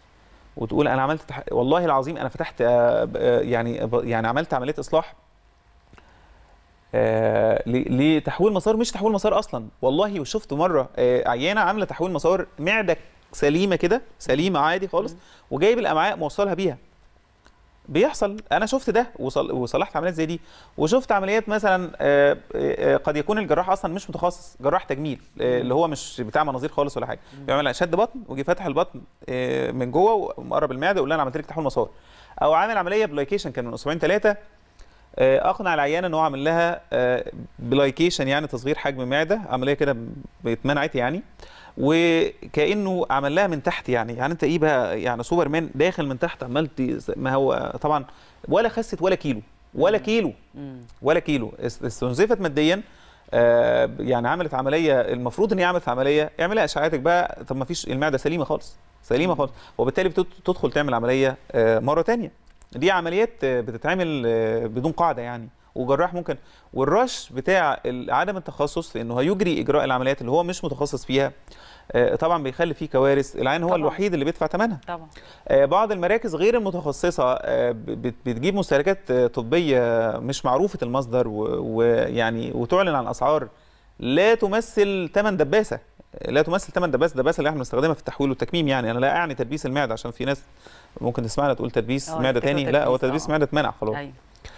وتقول انا عملت تح... والله العظيم انا فتحت آه، ب- آه، يعني ب- يعني عملت عمليه اصلاح آه، ل- لتحويل مسار مش تحويل مسار اصلا والله وشفت مره آه، عيانه عامله تحويل مسار معده سليمه كده سليمه عادي خالص وجايب الامعاء موصلها بيها بيحصل انا شفت ده وصل وصلحت عمليات زي دي وشفت عمليات مثلا آه، آه، قد يكون الجراح اصلا مش متخصص جراح تجميل آه، اللي هو مش بتاع مناظير خالص ولا حاجه بيعمل شد بطن ويجي فاتح البطن آه، من جوه ومقرب المعده يقول لها انا عملت لك تحويل مسار او عامل عمليه بلايكيشن كان من اسبوعين ثلاثه آه، اقنع العيانه ان هو عامل لها آه، بلايكيشن يعني تصغير حجم معده عمليه كده اتمنعت يعني وكانه عمل لها من تحت يعني يعني انت ايه بقى يعني سوبر مان داخل من تحت عملت ما هو طبعا ولا خست ولا كيلو ولا كيلو مم. ولا كيلو است- استنزفت ماديا آه، يعني عملت عمليه المفروض ان هي عملت عمليه اعملها اشعاعاتك بقى طب ما فيش المعده سليمه خالص سليمه خالص وبالتالي بتد- تدخل تعمل عمليه آه، مره تانية دي عمليات آه، بتتعمل آه، بدون قاعده يعني وجراح ممكن والرش بتاع ال- عدم التخصص في انه هيجري اجراء العمليات اللي هو مش متخصص فيها آه، طبعا بيخلي فيه كوارث العين هو طبعاً. الوحيد اللي بيدفع ثمنها طبعا آه، بعض المراكز غير المتخصصه آه، بت- بتجيب مستهلكات آه، طبيه مش معروفه المصدر و- ويعني وتعلن عن اسعار لا تمثل ثمن دباسه لا تمثل ثمن دباسه الدباسه اللي احنا بنستخدمها في التحويل والتكميم يعني انا لا اعني تدبيس المعده عشان في ناس ممكن تسمعنا تقول تدبيس آه، معده يفتكروا تاني لا هو تدبيس، تدبيس آه. معده اتمنع خلاص ايوه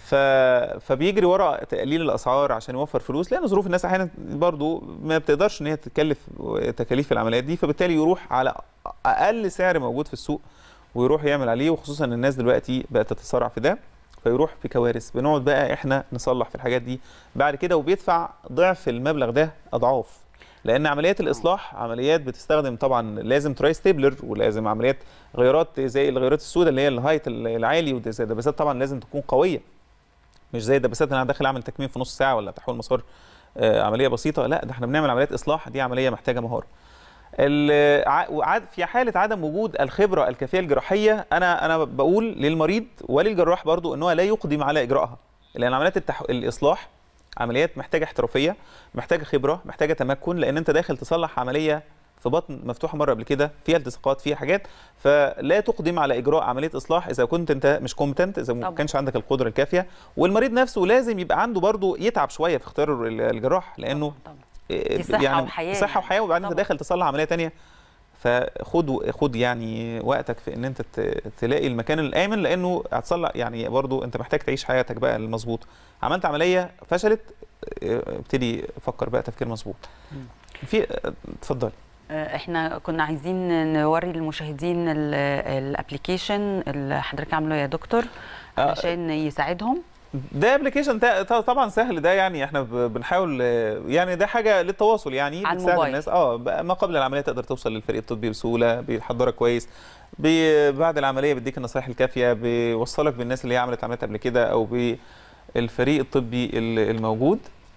ف... فبيجري ورا تقليل الاسعار عشان يوفر فلوس لان ظروف الناس احيانا برضو ما بتقدرش ان هي تكلف تكاليف العمليات دي فبالتالي يروح على اقل سعر موجود في السوق ويروح يعمل عليه وخصوصا ان الناس دلوقتي بقت تتسارع في ده فيروح في كوارث بنقعد بقى احنا نصلح في الحاجات دي بعد كده وبيدفع ضعف المبلغ ده اضعاف لان عمليات الاصلاح عمليات بتستخدم طبعا لازم تراي ستيبلر ولازم عمليات غيارات زي الغيارات السوداء اللي هي الهايت العالي وزي الدباسات طبعا لازم تكون قويه مش زي الدباسات اللي انا داخل اعمل تكميم في نص ساعه ولا تحويل مسار آه، عمليه بسيطه لا ده احنا بنعمل عمليات اصلاح دي عمليه محتاجه مهاره ال- ع- وعاد- في حاله عدم وجود الخبره الكافيه الجراحيه انا انا بقول للمريض وللجراح برضو ان هو لا يقدم على اجراءها لان عمليات التح... الاصلاح عمليات محتاجه احترافيه محتاجه خبره محتاجه تمكن لان انت داخل تصلح عمليه في بطن مفتوحه مره قبل كده فيها التصاقات فيها حاجات فلا تقدم على اجراء عمليه اصلاح اذا كنت انت مش كومبتنت اذا ما طبعا. كانش عندك القدره الكافيه والمريض نفسه لازم يبقى عنده برضو يتعب شويه في اختيار ال- الجراح لانه طبعا إيه، صحة وحياة صحه يعني. وحياه وبعدين انت طبعا. داخل تصلح عمليه تانية فخد خد يعني وقتك في ان انت ت- تلاقي المكان الامن لانه هتصلح يعني برضو انت محتاج تعيش حياتك بقى المظبوط عملت عمليه فشلت اه، ابتدي فكر بقى تفكير مظبوط في اه، اتفضل آه، احنا كنا عايزين نوري للمشاهدين ال- الابليكيشن اللي حضرتك عامله يا دكتور آه. علشان يساعدهم ده ابلكيشن طبعا سهل ده يعني احنا ب- بنحاول اه، يعني ده حاجه للتواصل يعني على بتساعد الموبايل. الناس اه بقى ما قبل العمليه تقدر توصل للفريق الطبي بسهوله بيحضرك كويس بي- بعد العمليه بيديك النصائح الكافيه بيوصلك بالناس اللي هي عملت عمليات قبل كده او بالفريق الطبي ال- الموجود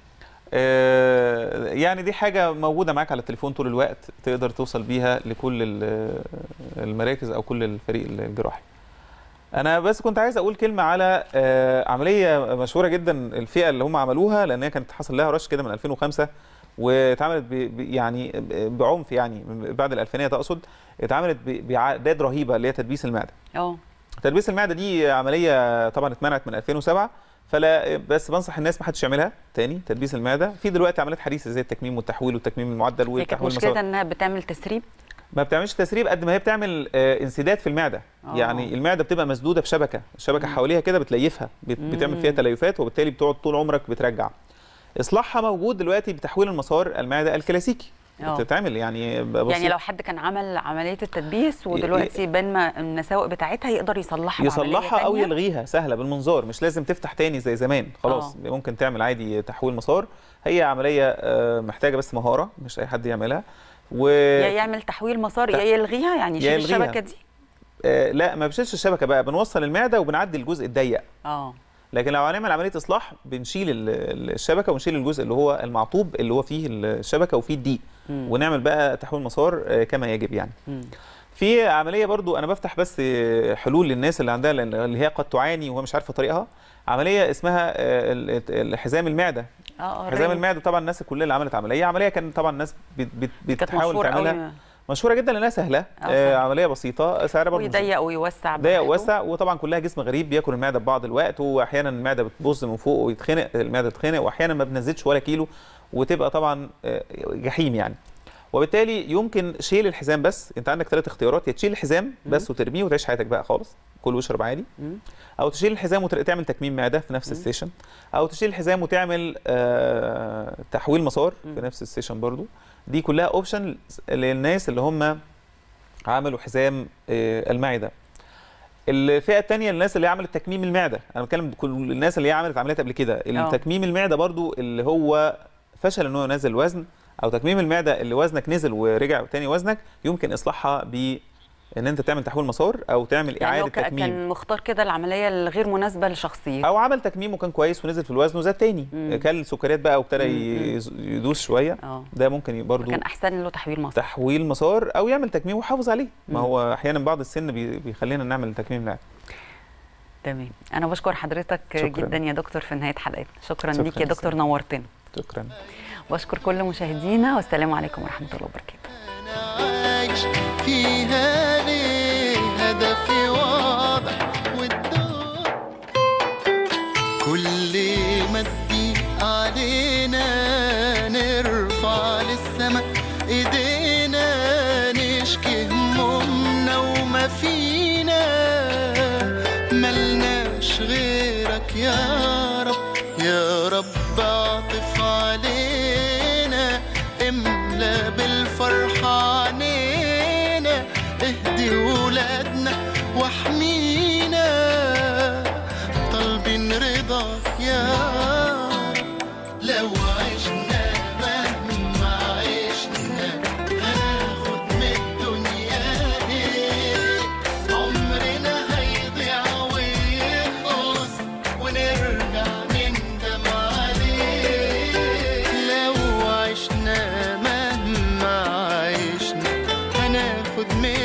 آه، يعني دي حاجه موجوده معاك على التليفون طول الوقت تقدر توصل بيها لكل ال- المراكز او كل الفريق الجراحي انا بس كنت عايز اقول كلمه على آه، عمليه مشهوره جدا الفئه اللي هم عملوها لان هي كانت حصل لها رش كده من 2005 واتعملت ب- ب- يعني ب- بعنف يعني من بعد الالفينيه تقصد اتعملت ب- باعداد رهيبه اللي هي تدبيس المعده اه تدبيس المعده دي عمليه طبعا اتمنعت من 2007 فلا بس بنصح الناس ما حدش يعملها تاني تدبيس المعده في دلوقتي عمليات حديثه زي التكميم والتحويل والتكميم المعدل هي كانت والتحويل مشكلتها المسار انها بتعمل تسريب ما بتعملش تسريب قد ما هي بتعمل آه، انسداد في المعده آه. يعني المعده بتبقى مسدوده بشبكه الشبكه مم. حواليها كده بتليفها بت- بتعمل فيها مم. تليفات وبالتالي بتقعد طول عمرك بترجع اصلاحها موجود دلوقتي بتحويل المسار المعده الكلاسيكي آه. بتتعمل يعني بسيط. يعني لو حد كان عمل عمليه التدبيس ودلوقتي بان ما المساوئ بتاعتها يقدر يصلحها بعملية يصلحها او تانية؟ يلغيها سهله بالمنظار مش لازم تفتح تاني زي زمان خلاص آه. ممكن تعمل عادي تحويل مسار هي عمليه آه، محتاجه بس مهاره مش اي حد يعملها و يا يعمل تحويل مسار يا يلغيها يعني يا يشيل يلغيها. الشبكه دي آه، لا ما بنشيلش الشبكه بقى بنوصل المعده وبنعدي الجزء الضيق اه لكن لو هنعمل عمليه اصلاح بنشيل ال- ال- الشبكه ونشيل الجزء اللي هو المعطوب اللي هو فيه الشبكه وفيه الضيق مم. ونعمل بقى تحويل مسار آه، كما يجب يعني مم. في عمليه برضو انا بفتح بس آه، حلول للناس اللي عندها لأن- اللي هي قد تعاني وهي مش عارفه طريقها عمليه اسمها آه، ال- ال- حزام المعده اه اه حزام ريم. المعده طبعا الناس كلها اللي عملت عمليه عمليه كان طبعا الناس بت- بت- كانت بتحاول مشهوره تعملها قوي مشهوره جدا لانها سهله آه، آه سهلة. عمليه بسيطه سعرها برضو مش- ويضيق ويوسع ضيق براحته. واسع وطبعا كلها جسم غريب بياكل المعده ببعض الوقت واحيانا المعده بتبوظ من فوق ويتخنق المعده تتخنق واحيانا ما بنزلش ولا كيلو وتبقى طبعا آه، جحيم يعني وبالتالي يمكن شيل الحزام بس انت عندك ثلاث اختيارات يا تشيل الحزام بس وترميه وتعيش حياتك بقى خالص كل واشرب عادي مم. او تشيل الحزام وتعمل تكميم معده في نفس السيشن او تشيل الحزام وتعمل آه تحويل مسار في نفس السيشن برضو دي كلها اوبشن للناس اللي هم عملوا حزام آه المعده الفئه الثانيه الناس اللي عملت تكميم المعده انا بتكلم كل الناس اللي هي عملت عمليات قبل كده التكميم المعده برضو اللي هو فشل ان هو ينزل وزن او تكميم المعده اللي وزنك نزل ورجع تاني وزنك يمكن اصلاحها ب ان انت تعمل تحويل مسار او تعمل يعني هو اعاده ك- تكميم كان مختار كده العمليه الغير مناسبه لشخصيته او عمل تكميم وكان كويس ونزل في الوزن وزاد تاني مم. كل سكريات بقى وابتدى مم. يز- يدوس شويه اه ده ممكن برضو كان احسن له تحويل مسار تحويل مسار او يعمل تكميم ويحافظ عليه ما مم. هو احيانا بعض السن بي- بيخلينا نعمل تكميم لا تمام انا بشكر حضرتك شكراً. جدا يا دكتور في نهايه حلقتنا شكرا, شكراً ليك يا دكتور جزيلاً. نورتنا شكرا بشكر كل مشاهدينا والسلام عليكم ورحمه الله وبركاته عايش فيها ليه هدفي واضح والدور كل ما تضيق علينا نرفع للسما ايدينا نشكي همومنا وما فينا ملناش غير غيرك يا رب يا رب اعطف علينا املا بالفرحة عنينا اهدي ولادنا واحمينا طالبين رضاك يا رب لو عشنا مهما عشنا هناخد من الدنيا ايه عمرنا هيضيع ويخلص ونرجع نندم عليه لو عشنا مهما عشنا هناخد من